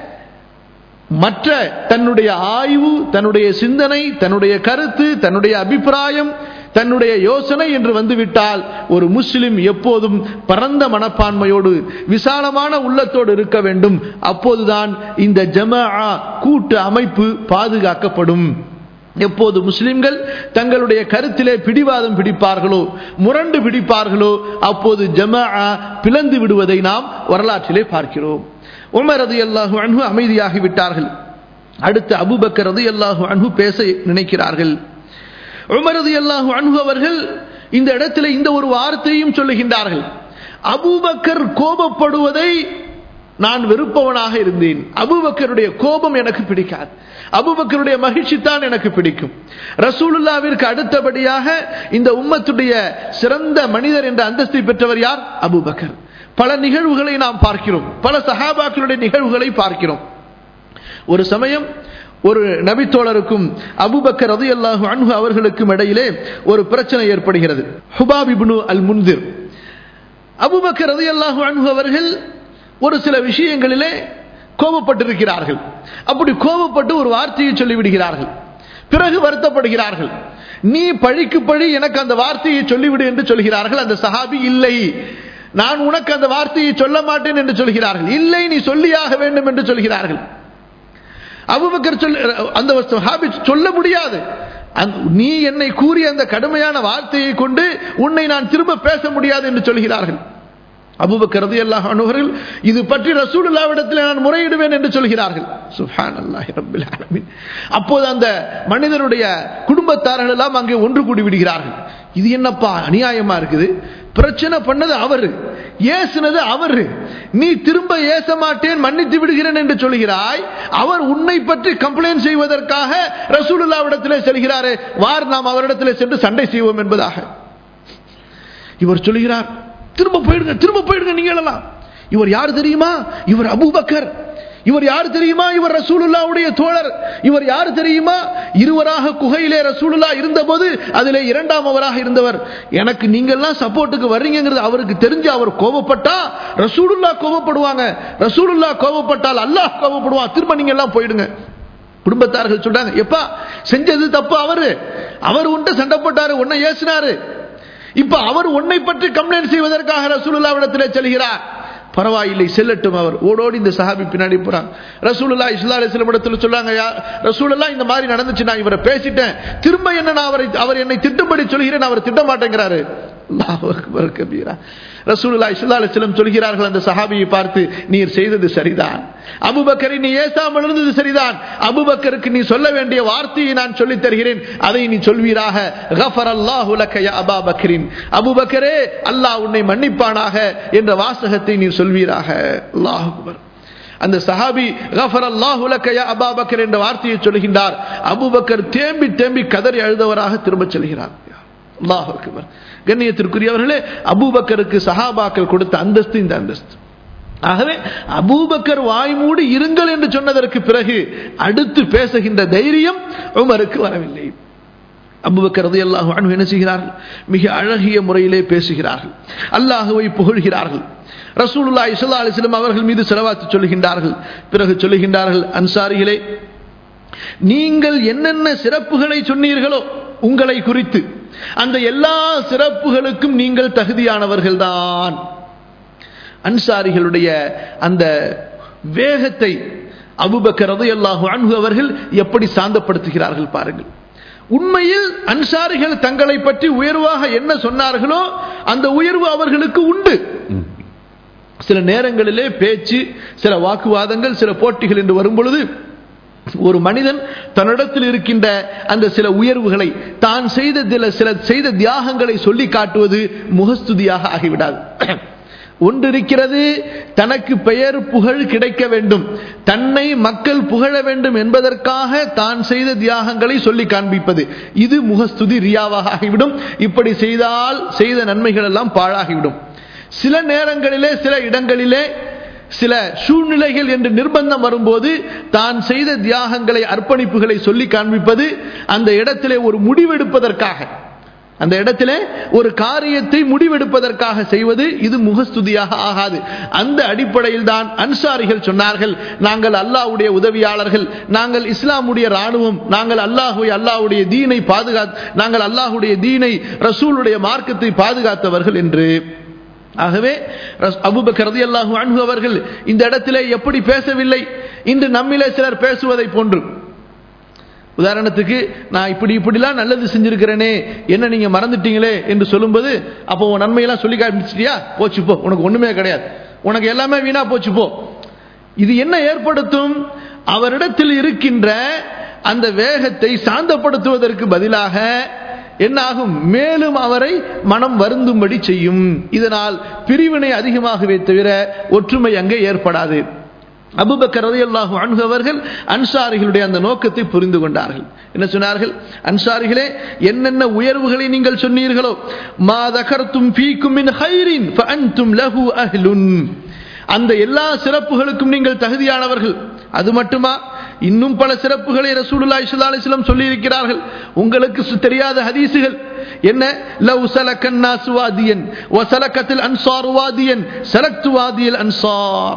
மற்ற தன்னுடைய ஆய்வு தன்னுடைய சிந்தனை தன்னுடைய கருத்து தன்னுடைய அபிப்பிராயம் தன்னுடைய யோசனை என்று வந்துவிட்டால் ஒரு முஸ்லிம் எப்போதும் பரந்த மனப்பான்மையோடு விசாலமான உள்ளத்தோடு இருக்க வேண்டும் அப்போதுதான் இந்த ஜமாஆ கூட்டு அமைப்பு பாதுகாக்கப்படும் எப்போது முஸ்லிம்கள் தங்களுடைய கருத்திலே பிடிவாதம் பிடிப்பார்களோ முரண்டு பிடிப்பார்களோ அப்போது ஜமாஆ பிளந்து விடுவதை நாம் வரலாற்றிலே பார்க்கிறோம் உமர் ரதி அல்லாஹு அன்ஹு அமைதியாகி விட்டார்கள் அடுத்து அபுபக்கர் ரதி அல்லாஹு அன்ஹு பேச நினைக்கிறார்கள் உமர் ரதி அல்லாஹு அன்ஹு அவர்கள் இந்த இடத்துல இந்த ஒரு வார்த்தையும் சொல்லுகின்றார்கள் அபூபக்கர் கோபப்படுவதை நான் வெறுப்பவனாக இருந்தேன் அபூபக்கருடைய கோபம் எனக்கு பிடிக்காது அபூபக்கருடைய மகிழ்ச்சி தான் எனக்கு பிடிக்கும் ரசூலுல்லாவிற்கு அடுத்தபடியாக இந்த உம்மத்துடைய சிறந்த மனிதர் என்ற அந்தஸ்தை பெற்றவர் யார் அபூபக்கர் பல நிகழ்வுகளை நாம் பார்க்கிறோம் பல சஹாபாக்களுடைய நிகழ்வுகளை பார்க்கிறோம் ஒரு சமயம் ஒரு நபித்தோழருக்கும் அபுபக்கர் ரதி அல்லாஹு அன்ஹு அவர்களுக்கும் இடையிலே ஒரு பிரச்சனை ஏற்படுகிறது ஹுபாபிபுனு அல் முன்திர் அபுபக்கர் ரதி அல்லாஹு அன்ஹு அவர்கள் ஒரு சில விஷயங்களிலே கோபப்பட்டிருக்கிறார்கள் அப்படி கோபப்பட்டு ஒரு வார்த்தையை சொல்லிவிடுகிறார்கள் பிறகு வருத்தப்படுகிறார்கள் நீ பழிக்கு பழி எனக்கு அந்த வார்த்தையை சொல்லிவிடு என்று சொல்கிறார்கள் அந்த சஹாபி இல்லை நான் உனக்கு அந்த வார்த்தையை சொல்ல மாட்டேன் என்று சொல்கிறார்கள் இல்லை நீ சொல்லியாக வேண்டும் என்று சொல்கிறார்கள் அபுபக்கர் சொல் அந்த சஹாபி சொல்ல முடியாது அந்த- நீ என்னை கூறிய அந்த கடுமையான வார்த்தையை கொண்டு உன்னை நான் திரும்ப பேச முடியாது என்று சொல்கிறார்கள் அபுபக்கர் ரலியல்லாஹு அன்ஹு அவர்கள் இது பற்றி ரசூலுல்லாவிடத்தில் நான் முறையிடுவேன் என்று சொல்கிறார்கள் சுப்ஹானல்லாஹி ரப்பில் ஆலமீன் அப்போது அந்த மனிதனுடைய குடும்பத்தார்கள் எல்லாம் அங்கே ஒன்று கூடி விடுகிறார்கள் இது என்னப்பா அநியாயமா இருக்குது பிரச்சனை பண்ணது அவரு ஏசுனது அவரு நீ திரும்ப ஏச மாட்டேன் மன்னித்து விடுகிறேன் என்று சொல்கிறாய் அவர் உன்னை பற்றி கம்ப்ளைண்ட் செய்வதற்காக ரசூலுல்லாவிடத்திலே செல்கிறாரே வார் நாம் அவரிடத்திலே சென்று சண்டை செய்வோம் என்பதாக இவர் சொல்கிறார் திரும்ப போயிடுங்க திரும்ப போயிடுங்க நீங்க எல்லாம் இவர் யார் தெரியுமா இவர் அபூபக்கர் இவர் யார் தெரியுமா இவர் ரசூலுல்லாவுடைய தோழர் இவர் யார் தெரியுமா இருவராக குகையிலே ரசூலுல்லா இருந்தபோது அதிலே இரண்டாம் அவராக இருந்தவர் எனக்கு நீங்கெல்லாம் சப்போர்ட்டுக்கு வர்றீங்கிறது அவருக்கு தெரிஞ்சு அவர் கோபப்பட்டா ரசூலுல்லா கோபப்படுவாங்க ரசூலுல்லா கோபப்பட்டால் அல்லாஹ் கோபப்படுவான் திரும்ப நீங்க எல்லாம் போயிடுங்க குடும்பத்தார்கள் சொல்றாங்க எப்பா செஞ்சது தப்பு அவரு அவர் உன்ட்ட சண்டை போட்டாரு உன்னை ஏசினாரு இப்ப அவர் உன்னை பற்றி கம்ப்ளைண்ட் செய்வதற்காக ரசூலுல்லாவிடத்திலே செல்கிறார் பரவாயில்லை செல்லட்டும் அவர் ஓடோடி இந்த சஹாபி பின்னாடி போறாங்க ரசூலுல்லா இஸ்லா அலிஸ்லம் இடத்துல சொல்றாங்க யா ரசூலுல்லா இந்த மாதிரி நடந்துச்சு நான் இவரை பேசிட்டேன் திரும்ப என்ன நான் அவரை அவர் என்னை திட்டும்படி சொல்கிறேன் அவர் திட்ட மாட்டேங்கிறாரு அல்லாஹ் அக்பர் கபீரா ரசூலுல்லா இஸ்லா அலிஸ்லம் சொல்கிறார்கள் அந்த சஹாபியை பார்த்து நீர் செய்தது சரிதான் அபுபக்கரை நீ ஏசாமல் இருந்தது சரிதான் அபுபக்கருக்கு நீ சொல்ல வேண்டிய வார்த்தையை நான் சொல்லித் தருகிறேன் அதை நீ சொல்வீராக கஃபர் அல்லாஹு லக்க யா அபா பக்ரின் அபுபக்கரே அல்லாஹ் உன்னை மன்னிப்பானாக என்ற வாசகத்தை நீ சொல்வீராக அல்லாஹ் அக்பர் அந்த சஹாபி கஃபர் அல்லாஹு லக்க யா அபா பக்கர் என்ற வார்த்தையை சொல்கின்றார் அபுபக்கர் தேம்பி தேம்பி கதறி அழுதவராக திரும்பச் செல்கிறார் அல்லாஹ் அக்பர் கண்ணியத்திற்குரியவர்களே அபூபக்கருக்கு சஹாபாக்கள் கொடுத்த அந்தஸ்து இந்த அந்தஸ்து ஆகவே அபூபக்கர் வாய் மூடி இருங்கள் என்று சொன்னதற்கு பிறகு அடுத்து பேசுகின்ற தைரியம் உமருக்கு வரவில்லை அபுபக்கர் ரலியல்லாஹு அன்ஹு என்ன செய்கிறார்கள் மிக அழகிய முறையிலே பேசுகிறார்கள் அல்லாஹுவை புகழ்கிறார்கள் ரசூலுல்லாஹி ஸல்லல்லாஹு அலைஹி வஸல்லம் அவர்கள் மீது செலவாத்து சொல்லுகின்றார்கள் பிறகு சொல்லுகின்றார்கள் அன்சாரிகளே நீங்கள் என்னென்ன சிறப்புகளை சொன்னீர்களோ உங்களை குறித்து அந்த எல்லா சிறப்புகளுக்கும் நீங்கள் தகுதியானவர்கள்தான் அன்சாரிகளுடைய அந்த வேகத்தை அபுபக்கர் ரலியல்லாஹு அன்ஹு அவர்கள் எப்படி சாந்தப்படுத்துகிறார்கள் பாருங்கள் உண்மையில் அன்சாரிகள் தங்களை பற்றி உயர்வாக என்ன சொன்னார்களோ அந்த உயர்வு அவர்களுக்கு உண்டு சில நேரங்களிலே பேச்சு சில வாக்குவாதங்கள் சில போட்டிகள் என்று வரும் பொழுது ஒரு மனிதன் தன்னிடத்தில் இருக்கின்ற அந்த சில உயர்வுகளை தான் செய்த சில சில செய்த தியாகங்களை சொல்லி காட்டுவது முகஸ்துதியாக ஆகிவிடாது ஒன்று இருக்கிறது தனக்கு பெயர் புகழ் கிடைக்க வேண்டும் தன்னை மக்கள் புகழ வேண்டும் என்பதற்காக தான் செய்த தியாகங்களை சொல்லி காண்பிப்பது இது முகஸ்துதி ரியாவாக ஆகிவிடும் இப்படி செய்தால் செய்த நன்மைகள் எல்லாம் பாழாகிவிடும் சில நேரங்களிலே சில இடங்களிலே சில சூழ்நிலைகள் என்று நிர்பந்தம் வரும்போது தான் செய்த தியாகங்களை அர்ப்பணிப்புகளை சொல்லி காண்பிப்பது அந்த இடத்திலே ஒரு முடிவெடுப்பதற்காக அந்த இடத்திலே ஒரு காரியத்தை முடிவெடுப்பதற்காக செய்வது இது முகஸ்துதியாக ஆகாது அந்த அடிப்படையில் தான் அன்சாரிகள் சொன்னார்கள் நாங்கள் அல்லாஹ்வுடைய உதவியாளர்கள் நாங்கள் இஸ்லாமுடைய ராணுவம் நாங்கள் அல்லாஹுவை அல்லாஹ்வுடைய தீனை பாதுகா நாங்கள் அல்லாஹ்வுடைய தீனை ரசூலுடைய மார்க்கத்தை பாதுகாத்தவர்கள் என்று ஆகவே அபுபக்கர் ரலியல்லாஹு அன்ஹு அவர்கள் இந்த இடத்திலே எப்படி பேசவில்லை இன்று நம்மிலே சிலர் பேசுவதை போன்று உதாரணத்துக்கு நான் இப்படி இப்படிலாம் நல்லது செஞ்சிருக்கிறேனே என்ன நீங்க மறந்துட்டீங்களே என்று சொல்லும்போது அப்போ உன் நன்மையெல்லாம் சொல்லி காமிச்சிட்டியா போச்சு போ உனக்கு ஒண்ணுமே கிடையாது உனக்கு எல்லாமே வீணா போச்சு போ இது என்ன ஏற்படுத்தும் அவரிடத்தில் இருக்கின்ற அந்த வேகத்தை சாந்தப்படுத்துவதற்கு பதிலாக என்னாகும் மேலும் அவரை மனம் வருந்தும்படி செய்யும் இதனால் பிரிவினை அதிகமாகவே தவிர ஒற்றுமை அங்கே ஏற்படாது அபுபக்கர் ரலியல்லாஹு அன்ஹு அவர்கள் அன்சாரிகளுடைய அந்த நோக்கத்தை புரிந்து கொண்டார்கள் என்ன சொன்னார்கள் அன்சாரிகளே என்னென்ன உயர்வுகளை நீங்கள் சொன்னீர்களோ மா தகர்த்தும் ஃபீக்கும் மின் ஹைரின் ஃபஅன்தும் லஹு அஹ்லுன் அந்த எல்லா சிறப்புகளுக்கும் நீங்கள் தகுதியானவர்கள் அது மட்டுமா இன்னும் பல சிறப்புகளை ரசூலுல்லாஹி ஸல்லல்லாஹு அலைஹி வஸல்லம் சொல்லி இருக்கிறார்கள் உங்களுக்கு தெரியாத ஹதீசுகள் என்ன லவ் சலக்கன் நாஸ் வாதியன் வ சலக்கத்தில் அன்சார் வாதியன் சலக்து வாதியல் அன்சார்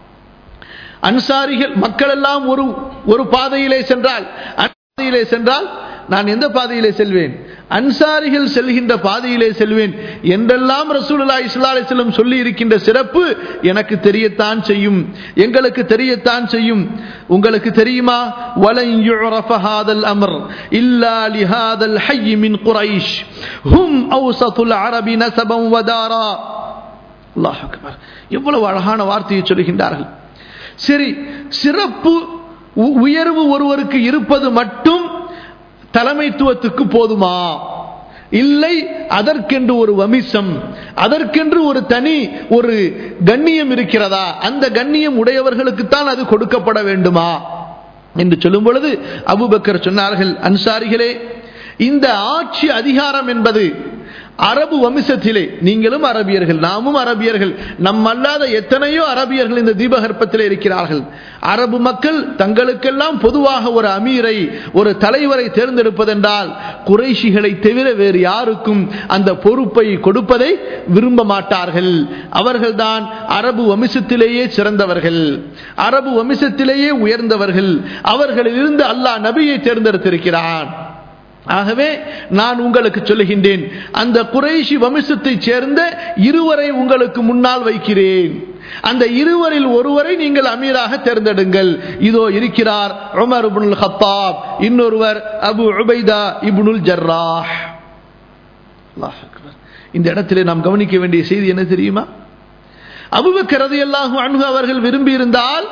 அன்சாரிகள் மக்கள் எல்லாம் ஒரு ஒரு பாதையிலே சென்றால் பாதையிலே சென்றால் நான் எந்த பாதையிலே செல்வேன் அன்சாரிகள் செல்கின்ற பாதையிலே செல்வேன் என்றெல்லாம் ரசூலுல்லா இஸ்லா அலிஸ்லம் சொல்லி இருக்கின்ற சிறப்பு எனக்கு தெரியத்தான் செய்யும் எங்களுக்கு தெரியத்தான் செய்யும் உங்களுக்கு தெரியுமா வலன் யுரஃப ஹாதல் அம்ர் இல்லா லிஹாதல் ஹய்ய் மின் குரைஷ் ஹும் அவுசத்துல் அரபி நஸபம் வதாரா அல்லாஹ் அக்பர் எவ்வளவு அழகான வார்த்தையை சொல்கின்றார்கள் சரி சிறப்பு உயர்வு ஒருவருக்கு இருப்பது மட்டும் தலைமைத்துவத்துக்கு போதுமா இல்லை அதற்கென்று ஒரு வமிசம் அதற்கென்று ஒரு தனி ஒரு கண்ணியம் இருக்கிறதா அந்த கண்ணியம் உடையவர்களுக்குத்தான் அது கொடுக்கப்பட வேண்டுமா என்று சொல்லும் பொழுது அபுபக்கர் சொன்னார்கள் அன்சாரிகளே இந்த ஆட்சி அதிகாரம் என்பது அரபு வம்சத்திலே நீங்களும் அரபியர்கள் நாமும் அரபியர்கள் நம் அல்லாத எத்தனையோ அரபியர்கள் இந்த தீபகற்பத்திலே இருக்கிறார்கள் அரபு மக்கள் தங்களுக்கெல்லாம் பொதுவாக ஒரு அமீரை ஒரு தலைவரை தேர்ந்தெடுப்பதென்றால் குறைஷிகளை தவிர வேறு யாருக்கும் அந்த பொறுப்பை கொடுப்பதை விரும்ப மாட்டார்கள் அவர்கள்தான் அரபு வம்சத்திலேயே சிறந்தவர்கள் அரபு வம்சத்திலேயே உயர்ந்தவர்கள் அவர்களிலிருந்து அல்லாஹ் நபியை தேர்ந்தெடுத்திருக்கிறான் ஆகவே நான் உங்களுக்கு சொல்லுகின்றேன் அந்த குறைஷி வம்சத்தைச் சேர்ந்த இருவரை உங்களுக்கு முன்னால் வைக்கிறேன் அந்த இருவரில் ஒருவரை நீங்கள் அமீராக தேர்ந்தெடுங்கள் இதோ இருக்கிறார் உமர் இப்னுல் ஹத்தாப் இன்னொருவர் அபு உபைதா இப்னுல் ஜர்ராஹ் அல்லாஹ் அக்பர் இந்த இடத்திலே நாம் கவனிக்க வேண்டிய செய்தி என்ன தெரியுமா அபுபக்கர் ரலியல்லாஹு அன்ஹு அவர்கள் விரும்பி இருந்தால்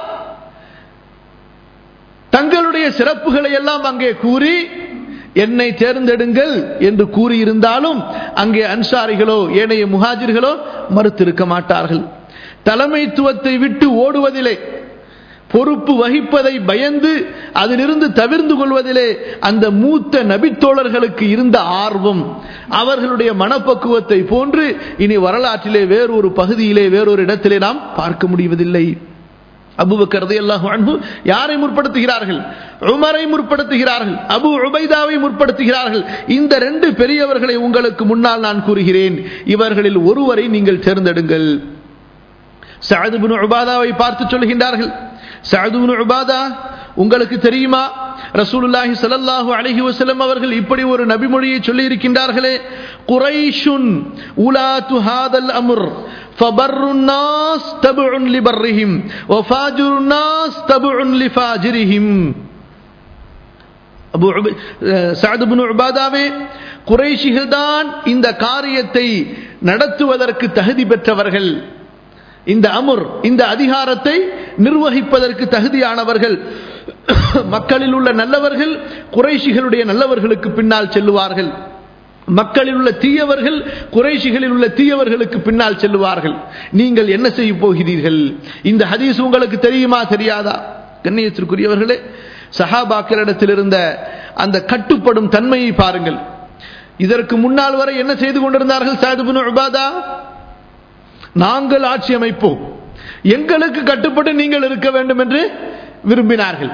தங்களுடைய சிறப்புகளை எல்லாம் அங்கே கூறி என்னை தேர்ந்தெடுங்கள் என்று கூறியிருந்தாலும் அங்கே அன்சாரிகளோ ஏனைய முஹாஜிர்களோ மறுத்திருக்க மாட்டார்கள் தலைமைத்துவத்தை விட்டு ஓடுவதிலே பொறுப்பு வகிப்பதை பயந்து அதிலிருந்து தவிர்ந்து கொள்வதிலே அந்த மூத்த நபித்தோழர்களுக்கு இருந்த ஆர்வம் அவர்களுடைய மனப்பக்குவத்தை போன்று இனி வரலாற்றிலே வேறொரு பகுதியிலே வேறொரு இடத்திலே நாம் பார்க்க முடிவதில்லை அபுபக்கர் ரலியல்லாஹு அன்ஹு யாரை முற்படுத்துகிறார்கள் உமரை முற்படுத்துகிறார்கள் அபு உபைதாவை முற்படுத்துகிறார்கள் இந்த ரெண்டு பெரியவர்களை உங்களுக்கு முன்னால் நான் கூறுகிறேன் இவர்களில் ஒருவரை நீங்கள் தேர்ந்தெடுங்கள் சஅத் இப்னு உபாதாவை பார்த்து சொல்கின்றார்கள் சஅத் இப்னு உபாதா உங்களுக்கு தெரியுமா ரசூலுல்லாஹி ஸல்லல்லாஹு அலைஹி வஸல்லம் அவர்கள் இப்படி ஒரு நபிமொழியை சொல்லி இருக்கின்றார்களே குரைஷுன் உலாத்து ஹாதல் அம்ர் فبر الناس تبع لبرهم وفاجر الناس تبع لفاجرهم அபு சஅத் இப்னு உபாதாவே குறைஷிகள் தான் இந்த காரியத்தை நடத்துவதற்கு தகுதி பெற்றவர்கள் இந்த அமுர் இந்த அதிகாரத்தை நிர்வகிப்பதற்கு தகுதியானவர்கள் மக்களில் உள்ள நல்லவர்கள் குறைஷிகளுடைய நல்லவர்களுக்கு பின்னால் செல்லுவார்கள் மக்களில் உள்ள தீயவர்கள் குறைஷிகளில் உள்ள தீயவர்களுக்கு பின்னால் செல்லுவார்கள் நீங்கள் என்ன செய்ய போகிறீர்கள் இந்த ஹதீஸ் உங்களுக்கு தெரியுமா தெரியாதா கண்ணியத்திற்குரியவர்களே சஹாபாக்களிடத்தில் இருந்த அந்த கட்டுப்படும் தன்மையை பாருங்கள் இதற்கு முன்னால் வரை என்ன செய்து கொண்டிருந்தார்கள் சாதுபின் உபாதா நாங்கள் ஆட்சி அமைப்போம் எங்களுக்கு கட்டுப்பட்டு நீங்கள் இருக்க வேண்டும் என்று விரும்பினார்கள்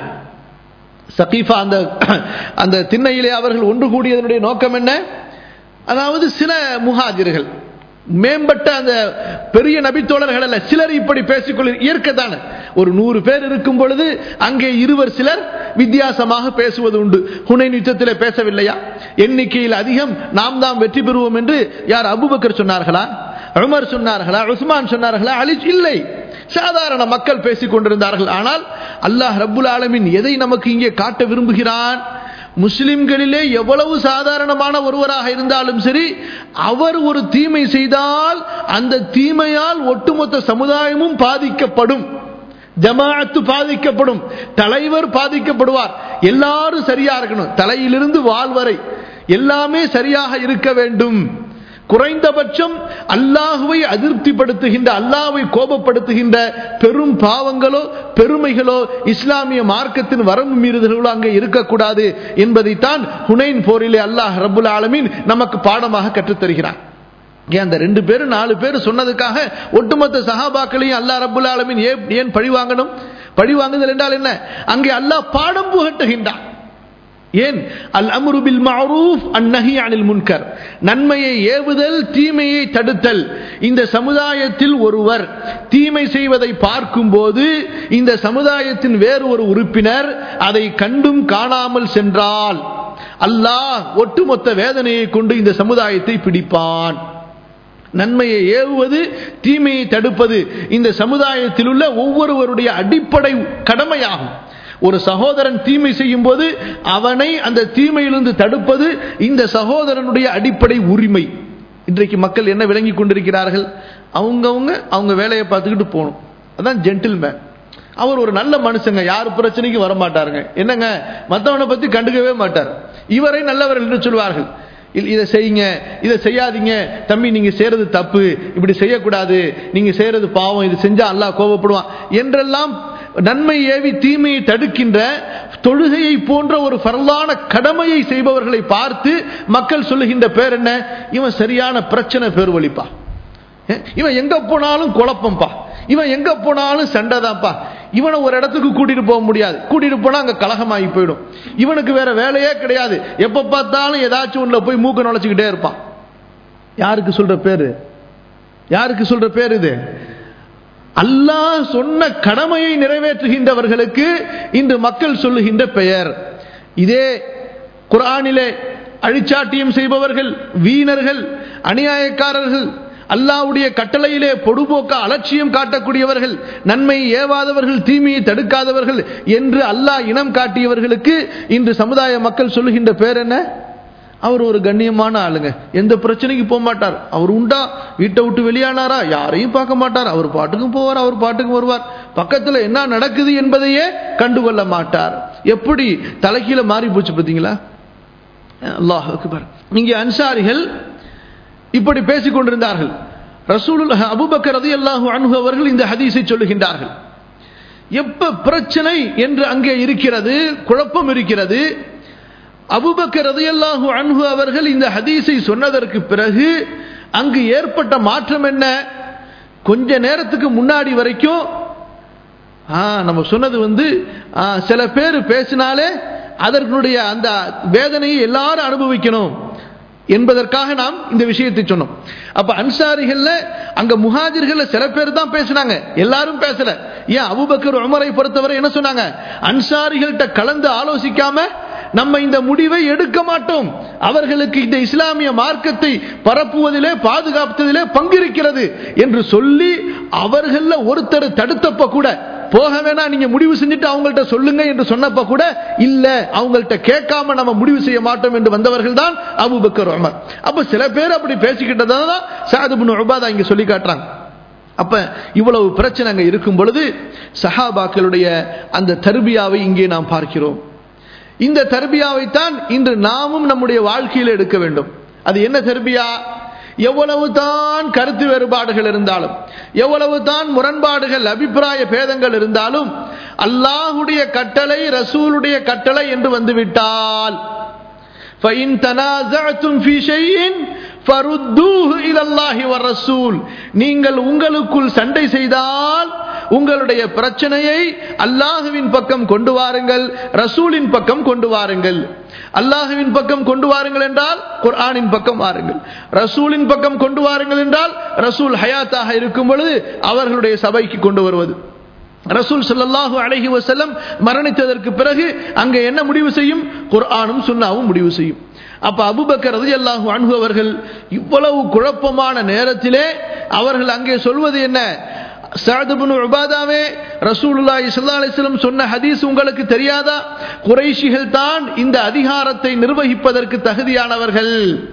சகீஃபா அந்த அந்த திண்ணையிலே அவர்கள் ஒன்று கூடியதனுடைய நோக்கம் என்ன அதாவது சில முஹாஜிர்கள் மேம்பட்ட அந்த பெரிய நபித்தோழர்கள் அல்ல சிலர் இப்படி பேசிக்கொள்ள இயற்கைதான ஒரு நூறு பேர் இருக்கும் பொழுது அங்கே இருவர் சிலர் வித்தியாசமாக பேசுவது உண்டு ஹுனைன் யுத்தத்திலே பேசவில்லையா எண்ணிக்கையில் அதிகம் நாம் தான் வெற்றி பெறுவோம் என்று யார் அபுபக்கர் சொன்னார்களா உமர் சொன்னார்களா உஸ்மான் சொன்னார்களா அலி இல்லை சாதாரண மக்கள் பேசிக் கொண்டிருந்தார்கள் ஆனால் அல்லாஹ் ரப்புல் ஆலமின் எதை நமக்கு இங்கே காட்ட விரும்புகிறான் முஸ்லிம்களிலே எவ்வளவு சாதாரணமான ஒருவராக இருந்தாலும் சரி அவர் ஒரு தீமை செய்தால் அந்த தீமையால் ஒட்டுமொத்த சமுதாயமும் பாதிக்கப்படும் ஜமாஅத்து பாதிக்கப்படும் தலைவர் பாதிக்கப்படுவார் எல்லாரும் சரியா இருக்கணும் தலையிலிருந்து வால் வரை எல்லாமே சரியாக இருக்க வேண்டும் குறைந்தபட்சம் அல்லாஹுவை அதிருப்திப்படுத்துகின்ற அல்லாஹ்வை கோபப்படுத்துகின்ற பெரும் பாவங்களோ பெருமைகளோ இஸ்லாமிய மார்க்கத்தின் வரம்பு மீறுதல்களோ அங்கே இருக்கக்கூடாது என்பதைத்தான் ஹுனைன் போரிலே அல்லாஹ் ரபுல் ஆலமீன் நமக்கு பாடமாக கற்றுத்தருகிறான் ஏன் அந்த ரெண்டு பேரும் நாலு பேர் சொன்னதுக்காக ஒட்டுமொத்த சஹாபாக்களையும் அல்லாஹ் ரபுல் ஆலமீன் ஏன் ஏன் பழி வாங்கணும் பழி வாங்குதல் என்றால் என்ன அங்கே அல்லாஹ் பாடம் புகட்டுகின்றான் ஏன் அல் அம்ரு பில் மஅரூஃப் அந்நஹி அனில் முன்கர் நன்மையை ஏவுதல் தீமையை தடுத்தல் இந்த சமுதாயத்தில் ஒருவர் தீமை செய்வதை பார்க்கும்போது இந்த சமுதாயத்தின் வேறு ஒரு உறுப்பினர் அதை கண்டும் காணாமல் சென்றால் அல்லாஹ் ஒட்டுமொத்த வேதனையை கொண்டு இந்த சமுதாயத்தை பிடிப்பான் நன்மையை ஏவுவது தீமையை தடுப்பது இந்த சமுதாயத்தில் உள்ள ஒவ்வொருவருடைய அடிப்படை கடமையாகும் ஒரு சகோதரன் தீமை செய்யும் போது அவனை அந்த தீமையிலிருந்து தடுப்பது இந்த சகோதரனுடைய அடிப்படை உரிமை இன்றைக்கு மக்கள் என்ன விளங்கி கொண்டிருக்கிறார்கள் அவங்கவுங்க அவங்க வேலையை பார்த்துக்கிட்டு போகணும் அதான் ஜென்டில்மேன் அவர் ஒரு நல்ல மனுஷங்க யார் பிரச்சனைக்கு வர மாட்டாருங்க என்னங்க மற்றவனை பத்தி கண்டுக்கவே மாட்டார் இவரை நல்லவர் என்று சொல்வார்கள் இதை செய்யுங்க இதை செய்யாதீங்க தம்பி நீங்க செய்யறது தப்பு இப்படி செய்யக்கூடாது நீங்க செய்யறது பாவம் இது செஞ்சா அல்லாஹ் கோபப்படுவான் என்றெல்லாம் நன்மை ஏவி தீமையை தடுக்கின்ற தொழுகையை போன்ற ஒரு பரலான கடமையை செய்பவர்களை பார்த்து மக்கள் சொல்லுகின்ற பேர் என்ன இவன் சரியான பிரச்சனை பேர் வலிப்பா இவன் எங்க போனாலும் குழப்பம்பா இவன் எங்க போனாலும் சண்டை தான்ப்பா இவனை ஒரு இடத்துக்கு கூட்டிட்டு போக முடியாது கூட்டிட்டு போனா அங்க கலகமாகி போயிடும் இவனுக்கு வேற வேலையே கிடையாது எப்ப பார்த்தாலும் ஏதாச்சும் ஒண்ணுல போய் மூக்க நுழைச்சுக்கிட்டே இருப்பான் யாருக்கு சொல்ற பேரு யாருக்கு சொல்ற பேர் இது அல்லாஹ் சொன்ன கடமையை நிறைவேற்றுகின்றவர்களுக்கு இன்று மக்கள் சொல்லுகின்ற பெயர் இதே குரானிலே அழிச்சாட்டியம் செய்பவர்கள் வீணர்கள் அநியாயக்காரர்கள் அல்லாவுடைய கட்டளையிலே பொடுபோக்க அலட்சியம் காட்டக்கூடியவர்கள் நன்மை ஏவாதவர்கள் தீமையை தடுக்காதவர்கள் என்று அல்லாஹ் இனம் காட்டியவர்களுக்கு இன்று சமுதாய மக்கள் சொல்லுகின்ற பேர் என்ன அவர் ஒரு கண்ணியமான ஆளுங்க எந்த பிரச்சனைக்கு போக மாட்டார் அவர் உண்டா வீட்டை விட்டு வெளியானாரா யாரையும் பார்க்க மாட்டார் அவர் பாட்டுக்கும் போவார் அவர் பாட்டுக்கும் வருவார் பக்கத்தில் என்ன நடக்குது என்பதையே கண்டுகொள்ள மாட்டார் எப்படி தலைகீழ மாறி போச்சு பார்த்தீங்களா அல்லாஹ் அக்பர் இங்கே அன்சாரிகள் இப்படி பேசிக் கொண்டிருந்தார்கள் ரசூல் அபுபக்கர் ரதி அல்லாஹு அன்பு அவர்கள் இந்த ஹதீஸை சொல்லுகின்றார்கள் எப்ப பிரச்சனை என்று அங்கே இருக்கிறது குழப்பம் இருக்கிறது அபுபக்கர் ரதியல்லாஹு அன்ஹு அவர்கள் இந்த ஹதீஸை சொன்னதற்கு பிறகு அங்கு ஏற்பட்ட மாற்றம் என்ன கொஞ்ச நேரத்துக்கு முன்னாடி வரைக்கும் ஆ நம்ம சொன்னது வந்து ஆ, சில பேர் பேசினாலே அதற்குடைய அந்த வேதனையை எல்லாரும் அனுபவிக்கணும் என்பதற்காக நாம் இந்த விஷயத்தை சொன்னோம் அப்ப அன்சாரிகள்ல அங்க முஹாஜிர்கள்ல சில பேர் தான் பேசினாங்க எல்லாரும் பேசல ஏன் அபுபக்கர் உமரை பொறுத்தவரை என்ன சொன்னாங்க அன்சாரிகள்கிட்ட கலந்து ஆலோசிக்காம நம்ம இந்த முடிவை எடுக்க மாட்டோம் அவர்களுக்கு இந்த இஸ்லாமிய மார்க்கத்தை பரப்புவதிலே பாதுகாப்பதிலே பங்கிருக்கிறது என்று சொல்லி அவர்கள ஒருத்தர் தடுத்தப்ப கூட போக வேணாம் நீங்க முடிவு செஞ்சுட்டு அவங்கள்ட்ட சொல்லுங்க என்று சொன்னப்ப கூட இல்ல அவங்கள்ட்ட கேட்காம நம்ம முடிவு செய்ய மாட்டோம் என்று வந்தவர்கள் தான் அபுபக்கர் உமர் அப்ப சில பேர் அப்படி பேசிக்கிட்டதான் சாதுபுன் உபாதா இங்க சொல்லி காட்டுறாங்க அப்ப இவ்வளவு பிரச்சனை அங்க இருக்கும் பொழுது சஹாபாக்களுடைய அந்த தர்பியாவை இங்கே நாம் பார்க்கிறோம் இந்த தர்பியாவைத்தான் இன்று நாமும் நம்முடைய வாழ்க்கையில் எடுக்க வேண்டும் அது என்ன தர்பியா எவ்வளவு தான் கருத்து வேறுபாடுகள் இருந்தாலும் எவ்வளவு தான் முரண்பாடுகள் அபிப்பிராய பேதங்கள் இருந்தாலும் அல்லாஹுடைய கட்டளை ரசூலுடைய கட்டளை என்று வந்துவிட்டால் فَإِن تَنَازَعْتُمْ فِي شَيْءٍ فَرُدُّوهُ إِلَى اللَّهِ وَالرَّسُولِ நீங்கள் உங்களுக்குள் சண்டை செய்தால் உங்களுடைய பிரச்சனையை அல்லாஹுவின் பக்கம் கொண்டு வாருங்கள் ரசூலின் பக்கம் கொண்டு வாருங்கள் அல்லாஹுவின் பக்கம் கொண்டு வாருங்கள் என்றால் குர்ஆனின் பக்கம் வாருங்கள் ரசூலின் பக்கம் கொண்டு வாருங்கள் என்றால் ரசூல் ஹயாத்தாக இருக்கும் பொழுது அவர்களுடைய சபைக்கு கொண்டு வருவது ரசூல் ஸல்லல்லாஹு அலைஹி வஸல்லம் மரணித்ததற்கு பிறகு அங்க என்ன முடிவு செய்யும் குர்ஆனும் சுன்னாவும் முடிவு செய்யும் அப்ப அபுபக்கர் ரலியல்லாஹு அன்ஹு அவர்கள் இவ்வளவு குழப்பமான நேரத்திலே அவர்கள் அங்கே சொல்வது என்ன சஅத் இப்னு உபாதாவே ரசூலுல்லாஹி ஸல்லல்லாஹு அலைஹி வஸல்லம் சொன்ன ஹதீஸ் உங்களுக்கு தெரியாதா குறைஷிகள் தான் இந்த அதிகாரத்தை நிர்வகிப்பதற்கு தகுதியானவர்கள்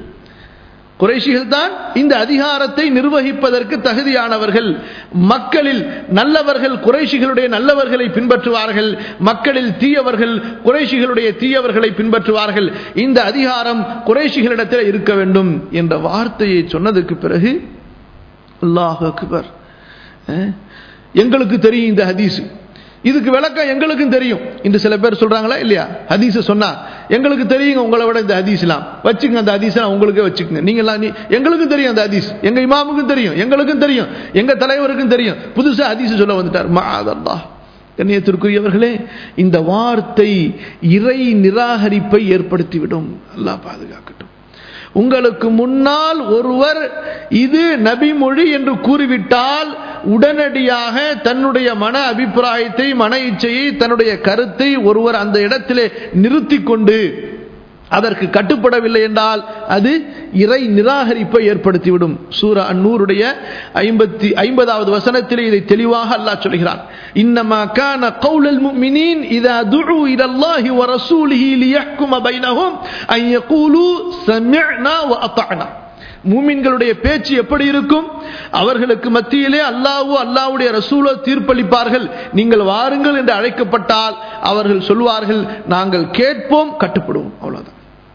குறைஷிகள் தான் இந்த அதிகாரத்தை நிர்வகிப்பதற்கு தகுதியானவர்கள் மக்களில் நல்லவர்கள் குறைஷிகளுடைய நல்லவர்களை பின்பற்றுவார்கள் மக்களில் தீயவர்கள் குறைஷிகளுடைய தீயவர்களை பின்பற்றுவார்கள் இந்த அதிகாரம் குறைஷிகளிடத்தில் இருக்க வேண்டும் என்ற வார்த்தையை சொன்னதற்கு பிறகு அல்லாஹ் அக்பர் அஹ், எங்களுக்கு தெரியும் இந்த ஹதீஸ் இதுக்கு விளக்கம் எங்களுக்கும் தெரியும் இன்று சில பேர் சொல்றாங்களா இல்லையா ஹதீஸ சொன்னா எங்களுக்கு தெரியுங்க உங்களை விட இந்த ஹதீஸ்லாம் வச்சுங்க அந்த ஹதீஸ்லாம் உங்களுக்கே வச்சுக்கோங்க நீங்களாம் நீ எங்களுக்கும் தெரியும் அந்த ஹதீஸ் எங்க இமாமுக்கும் தெரியும் எங்களுக்கும் தெரியும் எங்க தலைவருக்கும் தெரியும் புதுசா ஹதீஸ் சொல்ல வந்துட்டார் மாதல்லா கண்ணியத்திற்குரியவர்களே இந்த வார்த்தை இறை நிராகரிப்பை ஏற்படுத்திவிடும் அல்லாஹ் பாதுகாக்கட்டும் உங்களுக்கு முன்னால் ஒருவர் இது நபி மொழி என்று கூறிவிட்டால் உடனடியாக தன்னுடைய மன அபிப்பிராயத்தை மன இச்சையை தன்னுடைய கருத்தை ஒருவர் அந்த இடத்திலே நிறுத்தி கொண்டு அதற்கு கட்டுப்படவில்லை என்றால் அது இறை நிராகரிப்பை ஏற்படுத்திவிடும் சூரா அந்நூருடைய ஐம்பத்தி ஐம்பதாவது வசனத்திலே இதை தெளிவாக அல்லாஹ் சொல்கிறான் இன்னமா கான கௌலல் முஃமினீன் இதா துஉ இலல்லாஹி வ ரசூலிஹி லியஹ்கும பைனஹும் அன் யகூலு சமிஅனா வ அத்தஅனா மூமின்களுடைய பேச்சு எப்படி இருக்கும் அவர்களுக்கு மத்தியிலே அல்லாஹ்வோ அல்லாஹ்வுடைய ரசூலோ தீர்ப்பளிப்பார்கள் நீங்கள் வாருங்கள் என்று அழைக்கப்பட்டால் அவர்கள் சொல்வார்கள் நாங்கள் கேட்போம் கட்டுப்படுவோம் அவ்வளவுதான்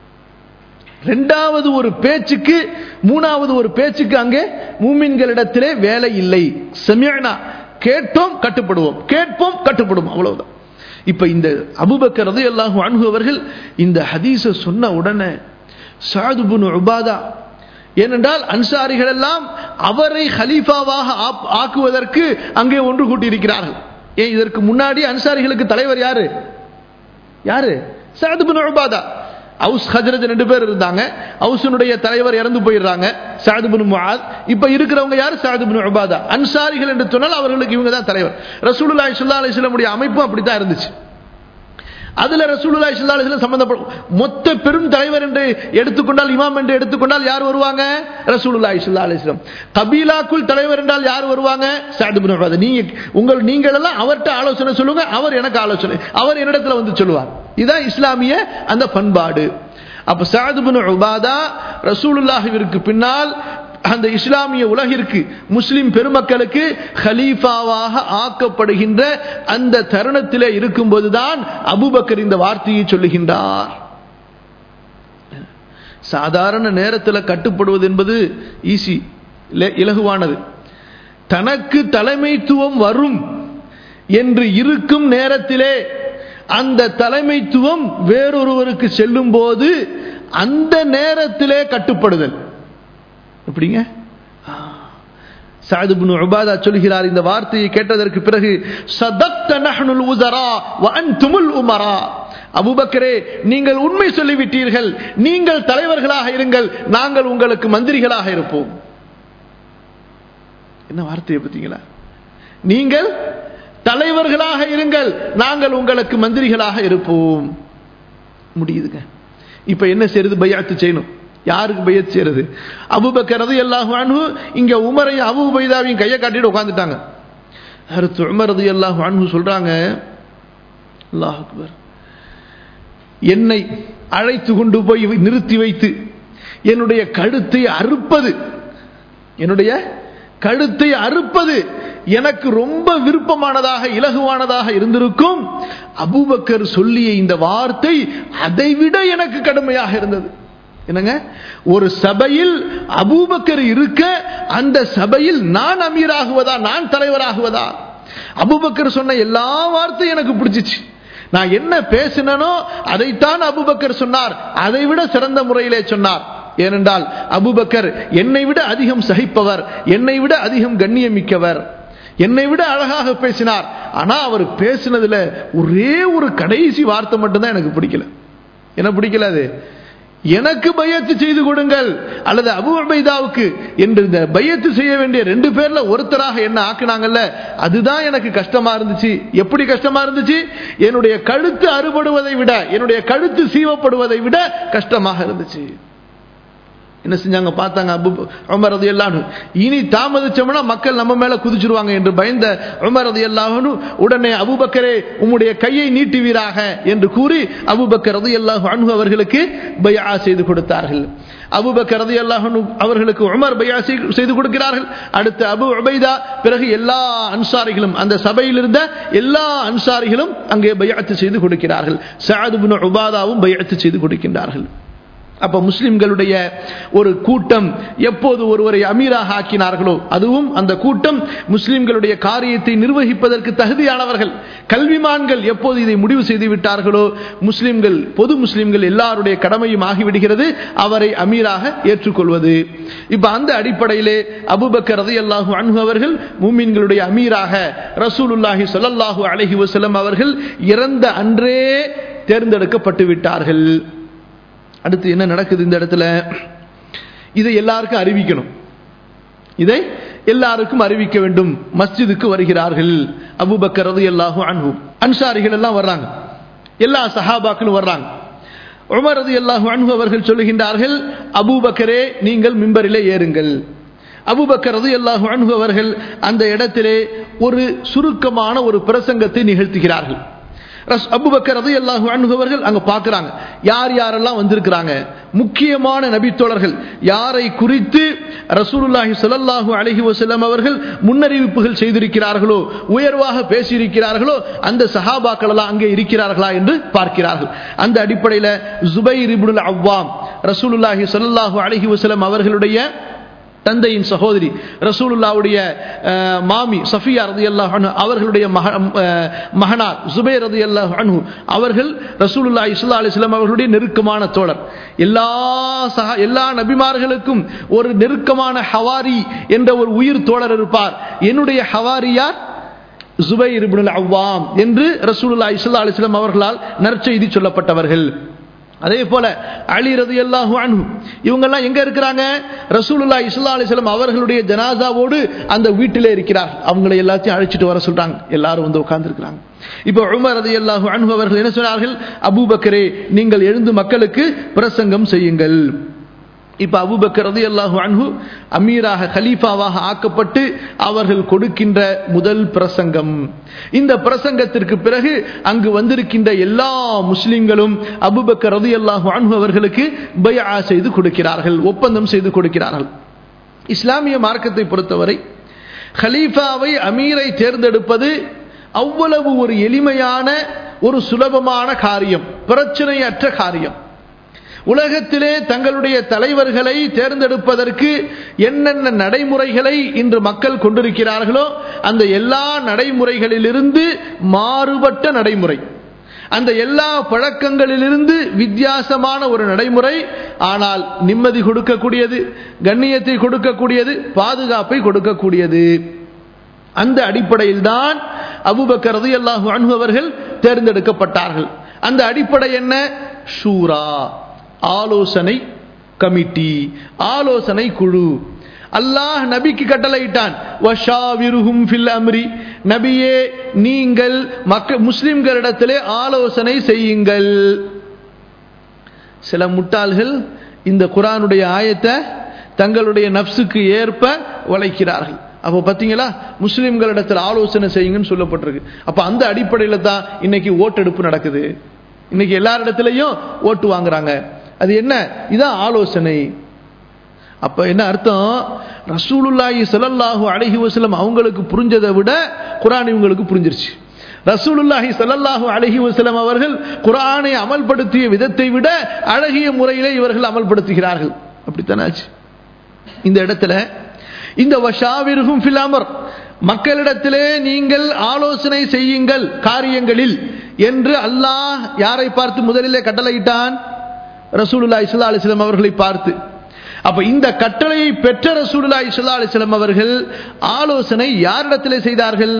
ரெண்டாவது ஒரு பேச்சுக்கு மூணாவது ஒரு பேச்சுக்கு அங்கே மூமின்களிடத்திலே வேலை இல்லை செமியனா கேட்டோம் கட்டுப்படுவோம் கேட்போம் கட்டுப்படுவோம் அவ்வளவுதான் இப்ப இந்த அபுபக்கர் ரலியல்லாஹு அன்ஹு அவர்கள் இந்த ஹதீஸ சொன்ன உடனே சாது பின் உபாதா ஏனென்றால் அன்சாரிகள் எல்லாம் அவரை ஹலீஃபாவாக ஆப்- ஆக்குவதற்கு அங்கே ஒன்று கூட்டியிருக்கிறார்கள் ஏன் இதற்கு முன்னாடி அன்சாரிகளுக்கு தலைவர் யாரு யாரு சாது பின் உபாதா அவுஸ் ஹஜரத் ரெண்டு பேர் இருந்தாங்க அவுசனுடைய தலைவர் இறந்து போயிடுறாங்க சாது பின் முஆத் இப்ப இருக்கிறவங்க யார் சாது பின் உபாதா அன்சாரிகள் என்று சொன்னால் அவர்களுக்கு இவங்க தான் தலைவர் ரசூலுல்லாஹி ஸல்லல்லாஹு அலைஹி வஸல்லம் உடைய அமைப்பும் அப்படித்தான் இருந்துச்சு அதுல ரசூலுல்லாஹி ஸல்லல்லாஹு அலைஹி வஸல்லம் சம்பந்தப்படும் மொத்த பெரும் தலைவர் என்று எடுத்துக்கொண்டால் இமாம் என்று எடுத்துக்கொண்டால் யார் வருவாங்க ரசூலுல்லாஹி ஸல்லல்லாஹு அலைஹி வஸல்லம் கபீலாக்குள் தலைவர் என்றால் யார் வருவாங்க சஅத் இப்னு உபாதா நீங்க உங்கள் நீங்கள் எல்லாம் அவர்ட்ட ஆலோசனை சொல்லுங்க அவர் எனக்கு ஆலோசனை அவர் என்னிடத்துல வந்து சொல்லுவார் இதான் இஸ்லாமிய அந்த பண்பாடு அப்ப சஅத் இப்னு உபாதா ரசூலுல்லாஹிற்கு பின்னால் அந்த இஸ்லாமிய உலகிற்கு முஸ்லிம் பெருமக்களுக்கு ஹலீஃபாவாக ஆக்கப்படுகின்ற அந்த தருணத்திலே இருக்கும்போதுதான் அபூபக்கர் இந்த வார்த்தையை சொல்லுகின்றார் சாதாரண நேரத்தில் கட்டுப்படுவது என்பது ஈஸி இலகுவானது தனக்கு தலைமைத்துவம் வரும் என்று இருக்கும் நேரத்திலே அந்த தலைமைத்துவம் வேறொருவருக்கு செல்லும் போது அந்த நேரத்திலே கட்டுப்படுதல் எப்படிங்க சாதுபுன் உபாதா சொல்கிறார் இந்த வார்த்தையை கேட்டதற்கு பிறகு சதக்த நஹ்னுல் உஸரா வ அன்துமுல் உமரா அபூபக்கரே நீங்கள் உண்மை சொல்லிவிட்டீர்கள் நீங்கள் தலைவர்களாக இருங்கள் நாங்கள் உங்களுக்கு மந்திரிகளாக இருப்போம் என்ன வார்த்தையை பார்த்தீங்களா நீங்கள் தலைவர்களாக இருங்கள் நாங்கள் உங்களுக்கு மந்திரிகளாக இருப்போம் முடியுதுங்க இப்ப என்ன செய்யறது பையாத்து செய்யணும் யாருக்கு பையத் செய்யறது அபுபக்கரது எல்லாஹு அன்ஹு இங்க உமரையும் அபு பைதாவையும் கையை காட்டிட்டு உட்காந்துட்டாங்க அடுத்து உமரது எல்லாஹு அன்ஹு சொல்றாங்க அல்லாஹ் அக்பர் என்னை அழைத்து கொண்டு போய் நிறுத்தி வைத்து என்னுடைய கழுத்தை அறுப்பது என்னுடைய கழுத்தை அறுப்பது எனக்கு ரொம்ப விருப்பமானதாக இலகுவானதாக இருந்திருக்கும் அபூபக்கர் சொல்லிய இந்த வார்த்தை அதைவிட எனக்கு கடுமையாக இருந்தது என்னங்க ஒரு சபையில் அபூபக்கர் இருக்க அந்த சபையில் நான் அமீராகுவதா நான் தலைவராகுவதா அபூபக்கர் சொன்ன எல்லா வார்த்தையும் எனக்கு பிடிச்சிச்சு நான் என்ன பேசினனோ அதைத்தான் அபுபக்கர் சொன்னார் அதை விட சிறந்த முறையிலே சொன்னார் ஏனென்றால் அபுபக்கர் என்னை விட அதிகம் சகிப்பவர் என்னை விட அதிகம் கண்ணியமிக்கவர் என்னை விட அழகாக பேசினார் ஆனா அவர் பேசினதுல ஒரே ஒரு கடைசி வார்த்தை மட்டும்தான் எனக்கு பிடிக்கல என்ன பிடிக்கல அது எனக்கு பையத்து செய்து கொடுங்கள் அல்லது அபு அபைதாவுக்கு என்று இந்த பையத்து செய்ய வேண்டிய ரெண்டு பேர்ல ஒருத்தராக என்ன ஆக்குனாங்கல்ல அதுதான் எனக்கு கஷ்டமா இருந்துச்சு எப்படி கஷ்டமா இருந்துச்சு என்னுடைய கழுத்து அறுபடுவதை விட என்னுடைய கழுத்து சீவப்படுவதை விட கஷ்டமாக இருந்துச்சு என்ன செஞ்சாங்க பார்த்தாங்க அபு உமர் ரதி எல்லாரும் இனி தாமதிச்சோம்னா மக்கள் நம்ம மேல குதிச்சிருவாங்க என்று பயந்த உமர் ரதி எல்லாரும் உடனே அபுபக்கரே உம்முடைய கையை நீட்டுவீராக என்று கூறி அபுபக்கர் ரதி அல்லாஹு அன்பு அவர்களுக்கு பையா செய்து கொடுத்தார்கள் அபுபக்கர் ரதி அல்லாஹு அவர்களுக்கு உமர் பையா செய்து கொடுக்கிறார்கள் அடுத்து அபு உபைதா பிறகு எல்லா அன்சாரிகளும் அந்த சபையில் இருந்த எல்லா அன்சாரிகளும் அங்கே பையாத்து செய்து கொடுக்கிறார்கள் சாது உபாதாவும் பையாத்து செய்து கொடுக்கின்றார்கள் அப்ப முஸ்லிம்களுடைய ஒரு கூட்டம் எப்போது ஒருவரை அமீராக ஆக்கினார்களோ அதுவும் அந்த கூட்டம் முஸ்லிம்களுடைய காரியத்தை நிர்வகிப்பதற்கு தகுதியானவர்கள் கல்விமான்கள் எப்போது இதை முடிவு செய்து விட்டார்களோ முஸ்லிம்கள் பொது முஸ்லிம்கள் எல்லாருடைய கடமையும் ஆகிவிடுகிறது அவரை அமீராக ஏற்றுக்கொள்வது இப்ப அந்த அடிப்படையிலே அபுபக்கர் ரதி அல்லாஹூ அன்பு அவர்கள் மூமின்களுடைய அமீராக ரசூலுல்லாஹி சொல்லல்லாஹூ அலஹி வசலம் அவர்கள் இறந்த அன்றே தேர்ந்தெடுக்கப்பட்டு விட்டார்கள் அடுத்து என்ன நடக்குது இந்த இடத்துல இதை எல்லாருக்கும் அறிவிக்கணும் இதை எல்லாருக்கும் அறிவிக்க வேண்டும் மஸ்ஜிதுக்கு வருகிறார்கள் அபுபக்கர் ரது எல்லாகும் அன்பு அன்சாரிகள் எல்லாம் வர்றாங்க எல்லா சஹாபாக்களும் வர்றாங்க உமர் ரது எல்லாஹு அன்பு அவர்கள் சொல்லுகின்றார்கள் அபூபக்கரே நீங்கள் மிம்பரிலே ஏறுங்கள் அபுபக்கர் ரது எல்லாஹு அன்பு அவர்கள் அந்த இடத்திலே ஒரு சுருக்கமான ஒரு பிரசங்கத்தை நிகழ்த்துகிறார்கள் அபுபக்கர் ரது அல்லாஹு அணுகவர்கள் அங்க பாக்குறாங்க யார் யாரெல்லாம் வந்திருக்கிறாங்க முக்கியமான நபித்தோழர்கள் யாரை குறித்து ரசூலுல்லாஹி சொல்லல்லாஹு அலஹி வசல்லம் அவர்கள் முன்னறிவிப்புகள் செய்திருக்கிறார்களோ உயர்வாக பேசியிருக்கிறார்களோ அந்த சஹாபாக்கள் எல்லாம் அங்கே இருக்கிறார்களா என்று பார்க்கிறார்கள் அந்த அடிப்படையில் ஜுபைர் இபுல் அவ்வாம் ரசூலுல்லாஹி சொல்லல்லாஹு அலஹி வசல்லம் அவர்களுடைய தந்தையின் சகோதரி ரசூலுல்லாவுடைய மாமி சஃபியா ரதி அல்லாஹ் அவர்களுடைய மகனார் ஜுபே ரதி அல்லாஹ் அனு அவர்கள் ரசூலுல்லா இஸ்லா அலிஸ்லாம் அவர்களுடைய நெருக்கமான தோழர் எல்லா சஹா எல்லா நபிமார்களுக்கும் ஒரு நெருக்கமான ஹவாரி என்ற ஒரு உயிர் தோழர் இருப்பார் என்னுடைய ஹவாரி யார் ஜுபைர் இப்னுல் அவ்வாம் என்று ரசூலுல்லா இஸ்லா அலிஸ்லாம் அவர்களால் நற்செய்தி சொல்லப்பட்டவர்கள் அதே போல அலி ரது அல்லாஹு அன்ஹு இவங்கெல்லாம் எங்க இருக்கிறாங்க ரசூலுல்லா இஸ்லா அலிஸ்லாம் அவர்களுடைய ஜனாசாவோடு அந்த வீட்டிலே இருக்கிறார் அவங்களை எல்லாத்தையும் அழைச்சிட்டு வர சொல்றாங்க எல்லாரும் வந்து உட்கார்ந்து இருக்கிறாங்க இப்போ உமர் ரதி அல்லாஹு அன்ஹு அவர்கள் என்ன சொன்னார்கள் அபூபக்கரே நீங்கள் எழுந்து மக்களுக்கு பிரசங்கம் செய்யுங்கள் இப்ப அபுபக்கர் ரதி அல்லாஹு அன்ஹு அமீராக கலீஃபாவாக ஆக்கப்பட்டு அவர்கள் கொடுக்கின்ற முதல் பிரசங்கம் இந்த பிரசங்கத்திற்கு பிறகு அங்கு வந்திருக்கின்ற எல்லா முஸ்லிம்களும் அபுபக்கர் ரதி அல்லாஹு அன்ஹு அவர்களுக்கு பயா செய்து கொடுக்கிறார்கள் ஒப்பந்தம் செய்து கொடுக்கிறார்கள் இஸ்லாமிய மார்க்கத்தை பொறுத்தவரை ஹலீஃபாவை அமீரை தேர்ந்தெடுப்பது அவ்வளவு ஒரு எளிமையான ஒரு சுலபமான காரியம் பிரச்சனையற்ற காரியம் உலகத்திலே தங்களுடைய தலைவர்களை தேர்ந்தெடுப்பதற்கு என்னென்ன நடைமுறைகளை இன்று மக்கள் கொண்டிருக்கிறார்களோ அந்த எல்லா நடைமுறைகளிலிருந்து மாறுபட்ட நடைமுறை அந்த எல்லா பழக்கங்களிலிருந்து வித்தியாசமான ஒரு நடைமுறை ஆனால் நிம்மதி கொடுக்கக்கூடியது கண்ணியத்தை கொடுக்கக்கூடியது பாதுகாப்பை கொடுக்கக்கூடியது அந்த அடிப்படையில் தான் அபுபக்கர் ரதி அல்லாஹு அன்பு அவர்கள் தேர்ந்தெடுக்கப்பட்டார்கள் அந்த அடிப்படை என்ன ஷூரா ஆலோசனை கமிட்டி ஆலோசனை குழு அல்லாஹ் நபிக்கு கட்டளையிட்டான் வஷாவிருகும் ஃபில் அம்ரி நபியே நீங்கள் மக்க முஸ்லிம்களிடத்திலே ஆலோசனை செய்யுங்கள் சில முட்டாள்கள் இந்த குரானுடைய ஆயத்தை தங்களுடைய நப்சுக்கு ஏற்ப உழைக்கிறார்கள் அப்போ பார்த்தீங்களா முஸ்லிம்களிடத்தில் ஆலோசனை செய்யுங்கன்னு சொல்லப்பட்டிருக்கு அப்போ அந்த அடிப்படையில் தான் இன்னைக்கு ஓட்டெடுப்பு நடக்குது இன்னைக்கு எல்லாரிடத்திலையும் ஓட்டு வாங்குறாங்க அது என்ன இதான் ஆலோசனை அப்ப என்ன அர்த்தம் ரசூலுல்லாஹி ஸல்லல்லாஹு அலைஹி வஸல்லம் அவங்களுக்கு புரிஞ்சதை விட குர்ஆன் இவங்களுக்கு புரிஞ்சிருச்சு ரசூலுல்லாஹி ஸல்லல்லாஹு அலைஹி வஸல்லம் அவர்கள் குர்ஆனை அமல்படுத்திய விதத்தை விட அழகிய முறையிலே இவர்கள் அமல்படுத்துகிறார்கள் அப்படித்தானே ஆச்சு இந்த இடத்துல இந்த வஷாவிருகும் ஃபில் அமர் மக்களிடத்திலே நீங்கள் ஆலோசனை செய்யுங்கள் காரியங்களில் என்று அல்லாஹ் யாரை பார்த்து முதலிலே கட்டளையிட்டான் ரசூலுல்லா இஸ்லா அலிஸ்லாம் அவர்களை பார்த்து அப்ப இந்த கட்டளையை பெற்ற ரசூலுல்லா இஸ்லா அலிஸ்லாம் அவர்கள் ஆலோசனை யாரிடத்திலே செய்தார்கள்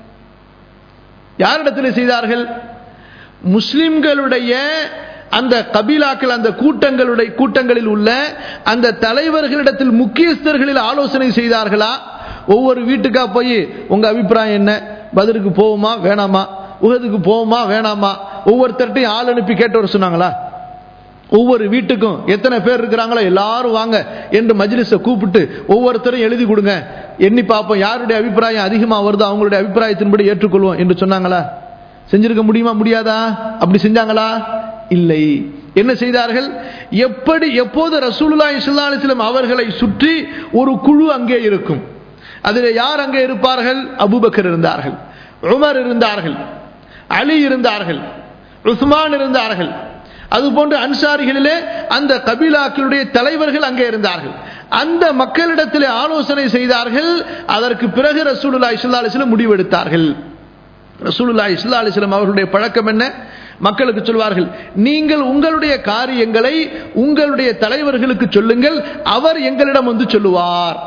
யாரிடத்திலே செய்தார்கள் முஸ்லிம்களுடைய அந்த கபீலாக்கள் அந்த கூட்டங்களுடைய கூட்டங்களில் உள்ள அந்த தலைவர்களிடத்தில் முக்கியஸ்தர்களில் ஆலோசனை செய்தார்களா ஒவ்வொரு வீட்டுக்கா போய் உங்க அபிப்பிராயம் என்ன பதிலுக்கு போவோமா வேணாமா உகதுக்கு போவோமா வேணாமா ஒவ்வொருத்தர்ட்டையும் ஆள் அனுப்பி கேட்டவர் சொன்னாங்களா ஒவ்வொரு வீட்டுக்கும் எத்தனை பேர் இருக்கிறாங்களோ எல்லாரும் வாங்க என்று மஜ்லிஸை கூப்பிட்டு ஒவ்வொருத்தரும் எழுதி கொடுங்க எண்ணி பார்ப்போம் யாருடைய அபிப்பிராயம் அதிகமாக வருதோ அவங்களுடைய அபிப்பிராயத்தின்படி ஏற்றுக்கொள்வோம் என்று சொன்னாங்களா செஞ்சிருக்க முடியுமா முடியாதா அப்படி செஞ்சாங்களா இல்லை என்ன செய்தார்கள் எப்படி எப்போது ரசூலுல்லா இஸ்லா அலிஸ்லாம் அவர்களை சுற்றி ஒரு குழு அங்கே இருக்கும் அதில் யார் அங்கே இருப்பார்கள் அபுபக்கர் இருந்தார்கள் உமர் இருந்தார்கள் அலி இருந்தார்கள் உஸ்மான் இருந்தார்கள் அதுபோன்று அன்சாரிகளிலே அந்த கபீலாக்களுடைய தலைவர்கள் அங்கே இருந்தார்கள் அந்த மக்களிடத்திலே ஆலோசனை செய்தார்கள் அதற்கு பிறகு ரசூலுல்லா இஸ்லா அலிஸ்லம் முடிவெடுத்தார்கள் ரசூலுல்லா இஸ்லா அலிஸ்லம் அவர்களுடைய பழக்கம் என்ன மக்களுக்கு சொல்வார்கள் நீங்கள் உங்களுடைய காரியங்களை உங்களுடைய தலைவர்களுக்கு சொல்லுங்கள் அவர் எங்களிடம் வந்து சொல்லுவார்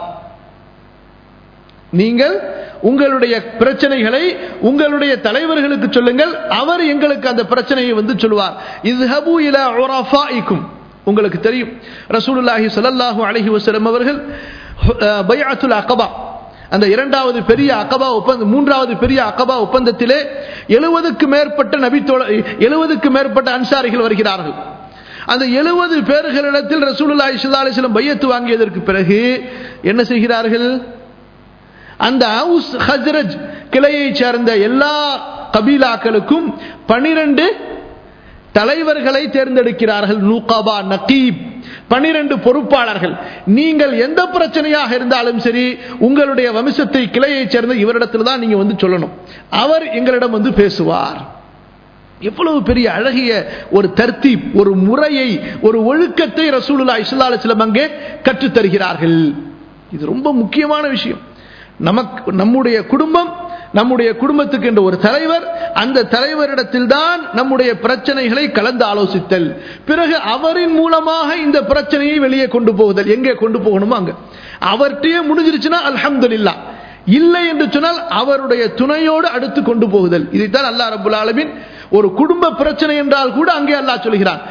நீங்கள் உங்களுடைய பிரச்சனைகளை உங்களுடைய தலைவர்களுக்கு சொல்லுங்கள் அவர் எங்களுக்கு அந்த பிரச்சனையை வந்து சொல்லுவார் இது இலா உரஃபாயிக்கும் உங்களுக்கு தெரியும் ரசூலுல்லாஹி ஸல்லல்லாஹு அலைஹி வஸல்லம் அவர்கள் பைஅத்துல் அகபா அந்த இரண்டாவது பெரிய அகபா ஒப்பந்தம் மூன்றாவது பெரிய அகபா ஒப்பந்தத்திலே எழுபதுக்கு மேற்பட்ட நபித்தோழ எழுபதுக்கு மேற்பட்ட அன்சாரிகள் வருகிறார்கள் அந்த எழுபது பேர்களிடத்தில் ரசூலுல்லாஹி ஸல்லல்லாஹு அலைஹி வஸல்லம் பையத்து வாங்கியதற்கு பிறகு என்ன செய்கிறார்கள் அந்த ஹவுஸ் ஹஜ்ரஜ் கிளையை சேர்ந்த எல்லா கபீலாக்களுக்கும் பனிரெண்டு தலைவர்களை தேர்ந்தெடுக்கிறார்கள் நூகாபா நகீப் பனிரெண்டு பொறுப்பாளர்கள் நீங்கள் எந்த பிரச்சனையாக இருந்தாலும் சரி உங்களுடைய வம்சத்தை கிளையை சேர்ந்த இவரிடத்தில் தான் நீங்க வந்து சொல்லணும் அவர் எங்களிடம் வந்து பேசுவார் எவ்வளவு பெரிய அழகிய ஒரு தர்த்தீப் ஒரு முறையை ஒரு ஒழுக்கத்தை ரசூலுல்லா இஸ்லா அலிஸ்லம் அங்கே கற்றுத்தருகிறார்கள் இது ரொம்ப முக்கியமான விஷயம் நமக்கு நம்முடைய குடும்பம் நம்முடைய குடும்பத்துக்கு என்ற ஒரு தலைவர் அந்த தலைவரிடத்தில் தான் நம்முடைய பிரச்சனைகளை கலந்து ஆலோசித்தல் பிறகு அவரின் மூலமாக இந்த பிரச்சனையை வெளியே கொண்டு போகுதல் எங்கே கொண்டு போகணுமோ அங்க அவர்கிட்டயே முடிஞ்சிருச்சுன்னா அல்ஹம்துலில்லா இல்லை என்று சொன்னால் அவருடைய துணையோடு அடுத்து கொண்டு போகுதல் இதைத்தான் அல்லாஹ் ரபுல் ஆலமின் ஒரு குடும்ப பிரச்சனை என்றால் கூட அங்கே அல்லாஹ் சொல்கிறான்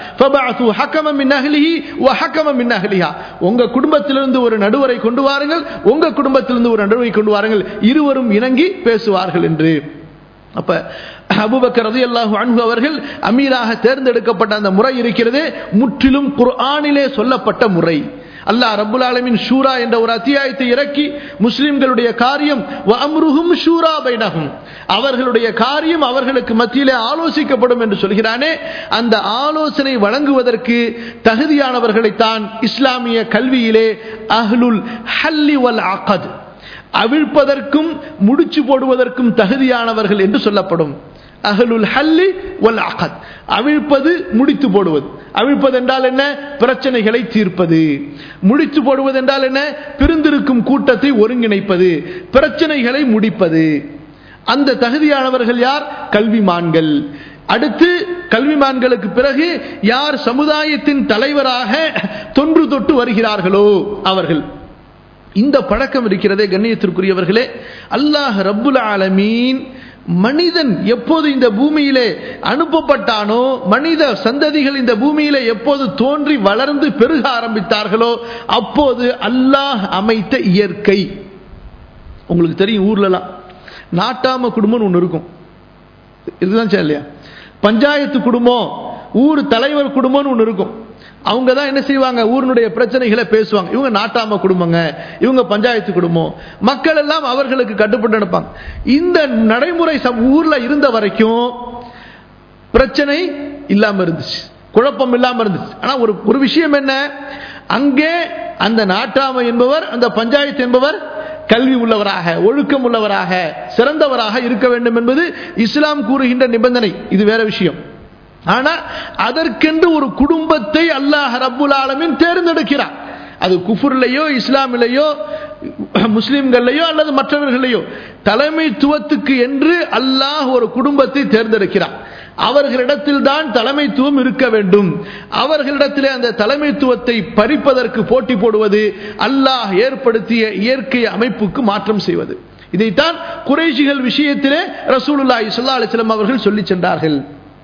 உங்க குடும்பத்திலிருந்து ஒரு நடுவரை கொண்டு வாருங்கள் உங்க குடும்பத்திலிருந்து ஒரு நடுவரை கொண்டு வாருங்கள் இருவரும் இணங்கி பேசுவார்கள் என்று அப்ப அபுபக்கர் ரதி அல்லாஹு அன்பு அவர்கள் அமீராக தேர்ந்தெடுக்கப்பட்ட அந்த முறை இருக்கிறது முற்றிலும் குர்ஆனிலே சொல்லப்பட்ட முறை அல்லாஹ் ரப்புல் ஆலமின் ஷூரா என்ற ஒரு அத்தியாயத்தை இறக்கி முஸ்லிம்களுடைய காரியம் அம்ருஹும் ஷூரா பைனஹும் அவர்களுடைய காரியம் அவர்களுக்கு மத்தியிலே ஆலோசிக்கப்படும் என்று சொல்கிறானே அந்த ஆலோசனை வழங்குவதற்கு தகுதியானவர்களைத்தான் இஸ்லாமிய கல்வியிலே அஹ்லுல் ஹல்லி வல் அகத் அவிழ்ப்பதற்கும் முடிச்சு போடுவதற்கும் தகுதியானவர்கள் என்று சொல்லப்படும் அகலுல் ஹல்லி வல் அகத் அவிழ்ப்பது முடித்து போடுவது அவிழ்ப்பது என்றால் என்ன பிரச்சனைகளை தீர்ப்பது முடித்து போடுவது என்றால் என்ன பிரிந்திருக்கும் கூட்டத்தை ஒருங்கிணைப்பது பிரச்சனைகளை முடிப்பது அந்த தகுதியானவர்கள் யார் கல்விமான்கள் அடுத்து கல்விமான்களுக்கு பிறகு யார் சமுதாயத்தின் தலைவராக தொன்று தொட்டு வருகிறார்களோ அவர்கள் இந்த பழக்கம் இருக்கிறதே கண்ணியத்திற்குரியவர்களே அல்லாஹ் ரப்புல் ஆலமீன் மனிதன் எப்போது இந்த பூமியிலே அனுப்பப்பட்டானோ மனித சந்ததிகள் இந்த பூமியிலே எப்போது தோன்றி வளர்ந்து பெருக ஆரம்பித்தார்களோ அப்போது அல்லாஹ் அமைத்த இயற்கை உங்களுக்கு தெரியும் ஊர்லலாம் நாட்டாம குடும்பம்னு ஒன்று இருக்கும் இதுதான் சரி இல்லையா பஞ்சாயத்து குடும்பம் ஊர் தலைவர் குடும்பம்னு ஒன்று இருக்கும் அவங்க தான் என்ன செய்வாங்க ஊரினுடைய பிரச்சனைகளை பேசுவாங்க இவங்க நாட்டாம குடும்பங்க இவங்க பஞ்சாயத்து குடும்பம் மக்கள் எல்லாம் அவர்களுக்கு கட்டுப்பட்டு நடப்பாங்க இந்த நடைமுறை ஊர்ல இருந்த வரைக்கும் பிரச்சனை இல்லாம இருந்துச்சு குழப்பம் இல்லாம இருந்துச்சு ஆனா ஒரு ஒரு விஷயம் என்ன அங்கே அந்த நாட்டாமை என்பவர் அந்த பஞ்சாயத்து என்பவர் கல்வி உள்ளவராக ஒழுக்கம் உள்ளவராக சிறந்தவராக இருக்க வேண்டும் என்பது இஸ்லாம் கூறுகின்ற நிபந்தனை இது வேற விஷயம் ஆனா அதற்கென்று ஒரு குடும்பத்தை அல்லாஹ் ரப்புல் ஆலமின் தேர்ந்தெடுக்கிறார் அது குஃபுர்லையோ இஸ்லாமிலேயோ முஸ்லிம்கள்லையோ அல்லது மற்றவர்களையோ தலைமைத்துவத்துக்கு என்று அல்லாஹ் ஒரு குடும்பத்தை தேர்ந்தெடுக்கிறார் அவர்களிடத்தில் தான் தலைமைத்துவம் இருக்க வேண்டும் அவர்களிடத்திலே அந்த தலைமைத்துவத்தை பறிப்பதற்கு போட்டி போடுவது அல்லாஹ் ஏற்படுத்திய இயற்கை அமைப்புக்கு மாற்றம் செய்வது இதைத்தான் குறைஷிகள் விஷயத்திலே ரசூலுல்லாஹி ஸல்லல்லாஹு அலைஹி வஸல்லம் அவர்கள் சொல்லி சென்றார்கள்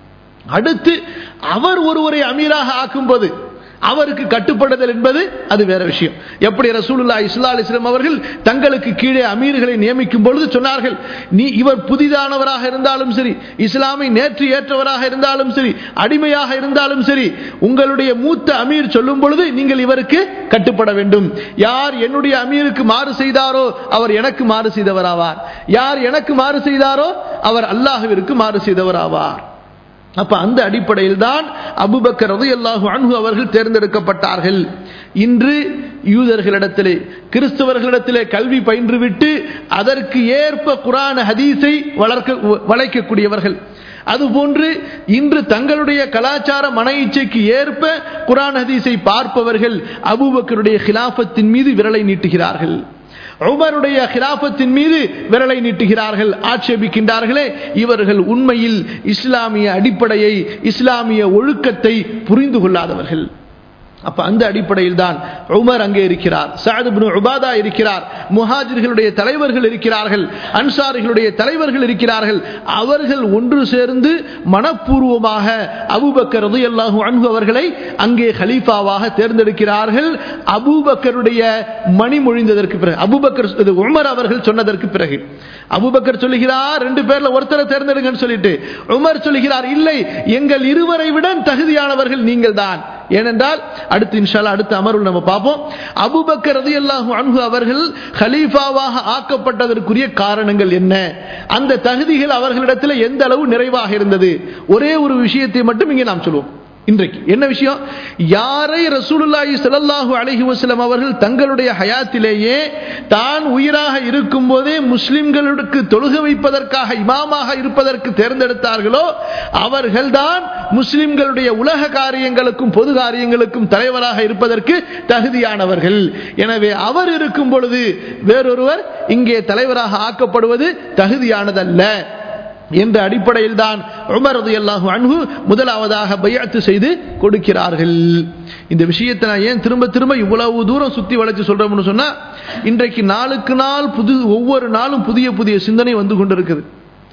அடுத்து அவர் ஒருவரை அமீராக ஆக்கும்போது அவருக்கு கட்டுப்படுதல் என்பது அது வேற விஷயம் எப்படி ரசூலுல்லா இஸ்லா அலிஸ்லாம் அவர்கள் தங்களுக்கு கீழே அமீர்களை நியமிக்கும் பொழுது சொன்னார்கள் நீ இவர் புதிதானவராக இருந்தாலும் சரி இஸ்லாமை நேற்று ஏற்றவராக இருந்தாலும் சரி அடிமையாக இருந்தாலும் சரி உங்களுடைய மூத்த அமீர் சொல்லும் பொழுது நீங்கள் இவருக்கு கட்டுப்பட வேண்டும் யார் என்னுடைய அமீருக்கு மாறு செய்தாரோ அவர் எனக்கு மாறு செய்தவராவார் யார் எனக்கு மாறு செய்தாரோ அவர் அல்லாஹுவிற்கு மாறு செய்தவராவார் அப்ப அந்த அடிப்படையில் தான் அபுபக்கர் ரதி அல்லாஹு அன்ஹு அவர்கள் தேர்ந்தெடுக்கப்பட்டார்கள் இன்று யூதர்களிடத்திலே கிறிஸ்தவர்களிடத்திலே கல்வி பயின்றுவிட்டு அதற்கு ஏற்ப குரான் ஹதீஸை வளர்க்க வளைக்கக்கூடியவர்கள் அதுபோன்று இன்று தங்களுடைய கலாச்சார மன இச்சைக்கு ஏற்ப குரான் ஹதீஸை பார்ப்பவர்கள் அபுபக்கருடைய ஹிலாபத்தின் மீது விரலை நீட்டுகிறார்கள் உமருடைய கிராபத்தின் மீது விரலை நீட்டுகிறார்கள் ஆட்சேபிக்கின்றார்களே இவர்கள் உண்மையில் இஸ்லாமிய அடிப்படையை இஸ்லாமிய ஒழுக்கத்தை புரிந்து கொள்ளாதவர்கள் அப்ப அந்த அடிப்படையில் தான் உமர் அங்கே இருக்கிறார் சாதுபின் உபாதா இருக்கிறார் முஹாஜிர்களுடைய தலைவர்கள் இருக்கிறார்கள் அன்சாரிகளுடைய தலைவர்கள் இருக்கிறார்கள் அவர்கள் ஒன்று சேர்ந்து மனப்பூர்வமாக அபூபக்கர் ரலியல்லாஹு அன்ஹு அவர்களை அங்கே ஹலீஃபாவாக தேர்ந்தெடுக்கிறார்கள் அபூபக்கருடைய மணி மொழிந்ததற்கு பிறகு அபூபக்கர் இது உமர் அவர்கள் சொன்னதற்கு பிறகு அபூபக்கர் சொல்லுகிறார் ரெண்டு பேர்ல ஒருத்தரை தேர்ந்தெடுங்கன்னு சொல்லிட்டு உமர் சொல்லுகிறார் இல்லை எங்கள் இருவரை விட தகுதியானவர்கள் நீங்கள் தான் ஏனென்றால் அடுத்து இன்ஷால்லா அடுத்த அமர்வில் நம்ம பார்ப்போம் அபுபக்கர் ரதியல்லாஹு அன்ஹு அவர்கள் ஹலீஃபாவாக ஆக்கப்பட்டதற்குரிய காரணங்கள் என்ன அந்த தகுதிகள் அவர்களிடத்தில் எந்த அளவு நிறைவாக இருந்தது ஒரே ஒரு விஷயத்தை மட்டும் இங்கே நாம் சொல்லுவோம் இன்றைக்கு என்ன விஷயம் யாரை ரசூலுல்லாஹி ஸல்லல்லாஹு அலைஹி வஸல்லம் அவர்கள் தங்களுடைய ஹயாத்திலேயே தான் உயிராக இருக்கும் போதே முஸ்லிம்களுக்கு தொழுக வைப்பதற்காக இமாமாக இருப்பதற்கு தேர்ந்தெடுத்தார்களோ அவர்கள்தான் முஸ்லிம்களுடைய உலக காரியங்களுக்கும் பொது காரியங்களுக்கும் தலைவராக இருப்பதற்கு தகுதியானவர்கள் எனவே அவர் இருக்கும் பொழுது வேறொருவர் இங்கே தலைவராக ஆக்கப்படுவது தகுதியானதல்ல என்ற அடிப்படையில் தான் உமர் அல்லாஹு அன்ஹு முதலாவதாக பையாத்து செய்து கொடுக்கிறார்கள் இந்த விஷயத்தை நான் ஏன் திரும்ப திரும்ப இவ்வளவு தூரம் சுத்தி வளைச்சு சொல்றோம்னு சொன்னா இன்றைக்கு நாளுக்கு நாள் புது ஒவ்வொரு நாளும் புதிய புதிய சிந்தனை வந்து கொண்டிருக்குது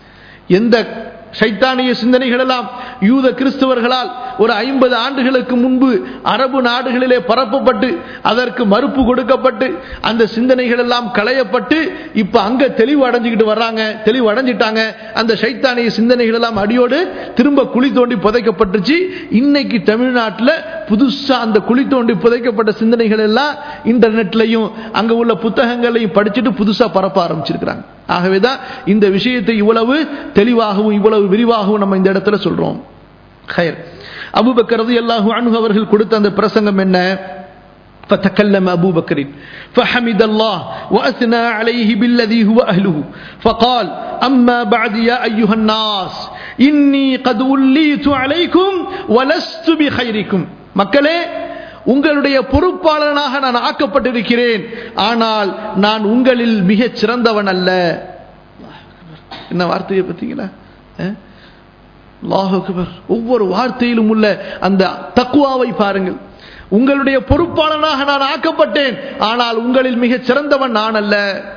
எந்த சைத்தானிய சிந்தனைகள் எல்லாம் யூத கிறிஸ்தவர்களால் ஒரு ஐம்பது ஆண்டுகளுக்கு முன்பு அரபு நாடுகளிலே பரப்பப்பட்டு அதற்கு மறுப்பு கொடுக்கப்பட்டு அந்த சிந்தனைகள் எல்லாம் களையப்பட்டு இப்ப அங்க தெளிவு அடைஞ்சுக்கிட்டு வர்றாங்க தெளிவு அடைஞ்சிட்டாங்க அந்த சைத்தானிய சிந்தனைகள் எல்லாம் அடியோடு திரும்ப குழி தோண்டி புதைக்கப்பட்டுச்சு இன்னைக்கு தமிழ்நாட்டில் புதுசா அந்த குழி தோண்டி புதைக்கப்பட்ட சிந்தனைகள் எல்லாம் இன்டர்நெட்லையும் அங்க உள்ள புத்தகங்களையும் படிச்சுட்டு புதுசா பரப்ப ஆரம்பிச்சிருக்கிறாங்க ஆகவேதான் இந்த விஷயத்தை இவ்வளவு தெளிவாகவும் இவ்வளவு விரிவாகவும் நம்ம இந்த இடத்துல சொல்றோம் ஹயர் அபுபக்கர் ரலியல்லாஹு அன்ஹு அவர்கள் கொடுத்த அந்த பிரசங்கம் என்ன فتكلم أبو بكر فحمد الله وأثنى عليه بالذي هو أهله فقال أما بعد يا أيها الناس இன்னி கது உள்ளீத்து அலைக்கும் வலஸ்து பி ஹைரிக்கும் மக்களே உங்களுடைய பொறுப்பாளனாக நான் ஆக்கப்பட்டிருக்கிறேன் ஆனால் நான் உங்களில் மிகச் சிறந்தவன் அல்ல என்ன வார்த்தையை பார்த்தீங்களா அஹ்? அல்லாஹ் அக்பர் ஒவ்வொரு வார்த்தையிலும் உள்ள அந்த தக்குவாவை பாருங்கள் உங்களுடைய பொறுப்பாளனாக நான் ஆக்கப்பட்டேன் ஆனால் உங்களில் மிகச் சிறந்தவன் நான் அல்ல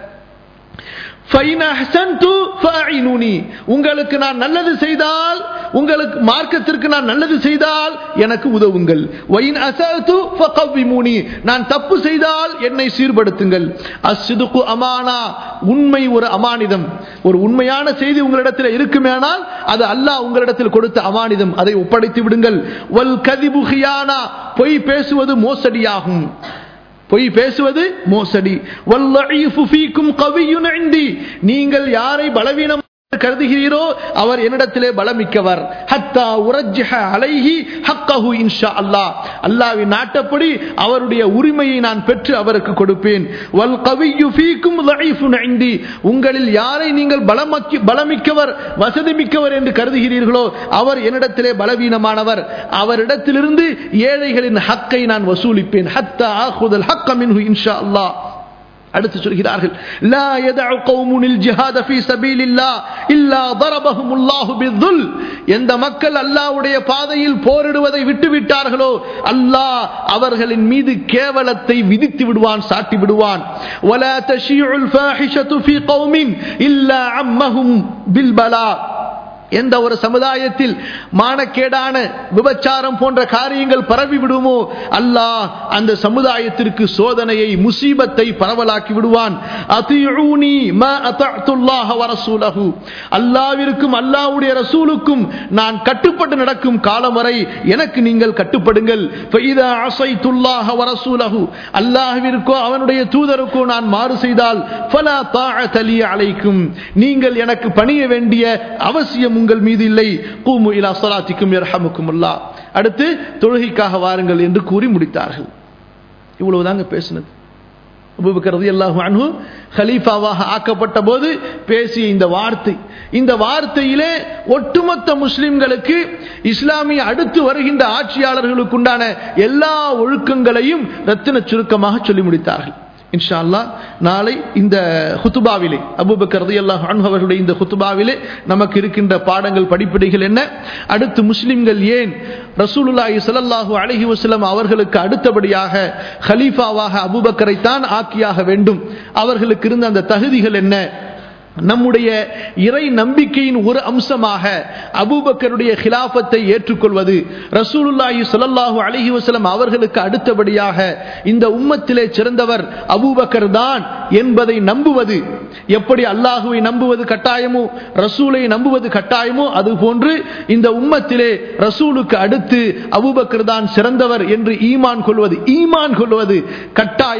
فَإِنْ أَحْسَنْتُ فَأَعِنُونِي. உங்களுக்கு நான் நல்லது செய்தால் உங்களுக்கு மார்க்கத்திற்கு நான் நல்லது செய்தால் எனக்கு உதவுங்கள் وَإِنْ أَسَأْتُ فَقَوِّمُونِي. நான் தப்பு செய்தால் என்னை சீர்படுத்துங்கள் அஸ்ஸிதுகு அமானா உண்மை ஒரு அமானிதம் ஒரு உண்மையான செய்தி உங்களிடத்தில் இருக்குமேனால் அது அல்லாஹ் உங்களிடத்தில் கொடுத்த அமானிதம் அதை ஒப்படைத்து விடுங்கள் வல் கதிபு ஹியானா பொய் பேசுவது மோசடியாகும் பொய் பேசுவது மோசடி வல்லஈஃபு ஃபீக்கும் கவியுன் இந்தி நீங்கள் யாரை பலவீனம் கருதுகிறீரோ அவர் என்னிடத்திலே பலமிக்கவர் ஹத்தா உரஜ்ஜஹ அலைஹி ஹக்கஹு இன்ஷா அல்லாஹ் அல்லாஹ்வின் நாட்டப்படி அவருடைய உரிமையை நான் பெற்று அவருக்கு கொடுப்பேன் வல் கவியு ஃபீக்கும் ضعيفٌ இந்தி உங்களில் யாரை நீங்கள் பலமக்கி பலமிக்கவர் வசதி மிக்கவர் என்று கருதுகிறீர்களோ அவர் என்னிடத்திலே பலவீனமானவர் அவரிடத்திலிருந்து ஏழைகளின் ஹக்கை நான் வசூலிப்பேன் ஹத்தா ஆஹுதல் ஹக்க மின்ஹு இன்ஷா அல்லாஹ் அடுத்து சொல்கிறார்கள் லா யதஉ கௌமுனில் ஜிஹாத ஃபீ சபீலில்லாஹ் இல்லா தரபஹுமுல்லாஹு பிதுல் எந்த மக்கள் அல்லாஹ்வுடைய பாதையில் போரிடுவதை விட்டு விட்டார்களோ அல்லாஹ் அவர்களின் மீது கேவலத்தை விதித்து விடுவான் சாட்டி விடுவான் வலா தஷீஉல் ஃபாஹிஷத்து ஃபீ கௌமின் இல்லா அம்மஹும் பில் பலா எந்த ஒரு சமுதாயத்தில் மானக்கேடான விபச்சாரம் போன்ற காரியங்கள் பரவி விடுமோ அல்லாஹ் அந்த சமுதாயத்திற்கு சோதனையை முசீபத்தை பரவலாக்கி விடுவான் அதியூனி மா அத்தஅத்துல்லாஹ வ ரசூலஹு அல்லாஹ்விற்கும் அல்லாஹ்வுடைய ரசூலுக்கும் நான் கட்டுப்பட்டு நடக்கும் காலம் வரை எனக்கு நீங்கள் கட்டுப்படுங்கள் ஃபஇதா அஸைத்துல்லாஹ வ ரசூலஹு அல்லாஹ்விற்கோ அவனுடைய தூதருக்கோ நான் மாறு செய்தால் ஃபலா தாஅத லி அலைக்கும் நீங்கள் எனக்கு பணிய வேண்டிய அவசியம் உங்கள் மீது இல்லை கூமு இலா ஸலாத்திக்கும் யர்ஹமுக்குமுல்லாஹ் அடுத்து தொழுகைக்காக வாருங்கள் என்று கூறி முடித்தார்கள் இவ்வளவுதாங்க பேசினது அபூபக்கர் ரலியல்லாஹு அன்ஹு ஹலீஃபாவாக ஆக்கப்பட்ட போது பேசிய இந்த வார்த்தை இந்த வார்த்தையிலே ஒட்டுமொத்த முஸ்லிம்களுக்கு இஸ்லாமிய அடுத்து வருகின்ற ஆட்சியாளர்களுக்குண்டான எல்லா ஒழுக்கங்களையும் ரத்தின சுருக்கமாக சொல்லி முடித்தார்கள் இன்ஷா அல்லாஹ் நாளை இந்த ஹுத்துபாவிலே அபூபக்கர் ரலியல்லாஹு அன்ஹு அவர்களுடைய இந்த ஹுத்துபாவிலே நமக்கு இருக்கின்ற பாடங்கள் படிப்படிகள் என்ன அடுத்து முஸ்லிம்கள் ஏன் ரசூலுல்லாஹி ஸல்லல்லாஹு அலைஹி வஸல்லம் அவர்களுக்கு அடுத்தபடியாக ஹலீஃபாவாக அபூபக்கரை தான் ஆக்கியாக வேண்டும் அவர்களுக்கு இருந்த அந்த தகுதிகள் என்ன நம்முடைய இறை நம்பிக்கையின் ஒரு அம்சமாக அபூபக்கருடைய ஹிலாஃபத்தை ஏற்றுக்கொள்வது ரசூலுல்லாஹி ஸல்லல்லாஹு அலைஹி வஸல்லம் அவர்களுக்கு அடுத்தபடியாக இந்த உம்மத்திலே சிறந்தவர் அபூபக்கர் தான் என்பதை நம்புவது எப்படி அல்லாஹுவை நம்புவது கட்டாயமோ ரசூலை நம்புவது கட்டாயமோ அதுபோன்று இந்த உம்மத்திலே ரசூலுக்கு அடுத்து அபூபக்கர் தான் சிறந்தவர் என்று ஈமான் கொள்வது ஈமான் கொள்வது கட்டாயம்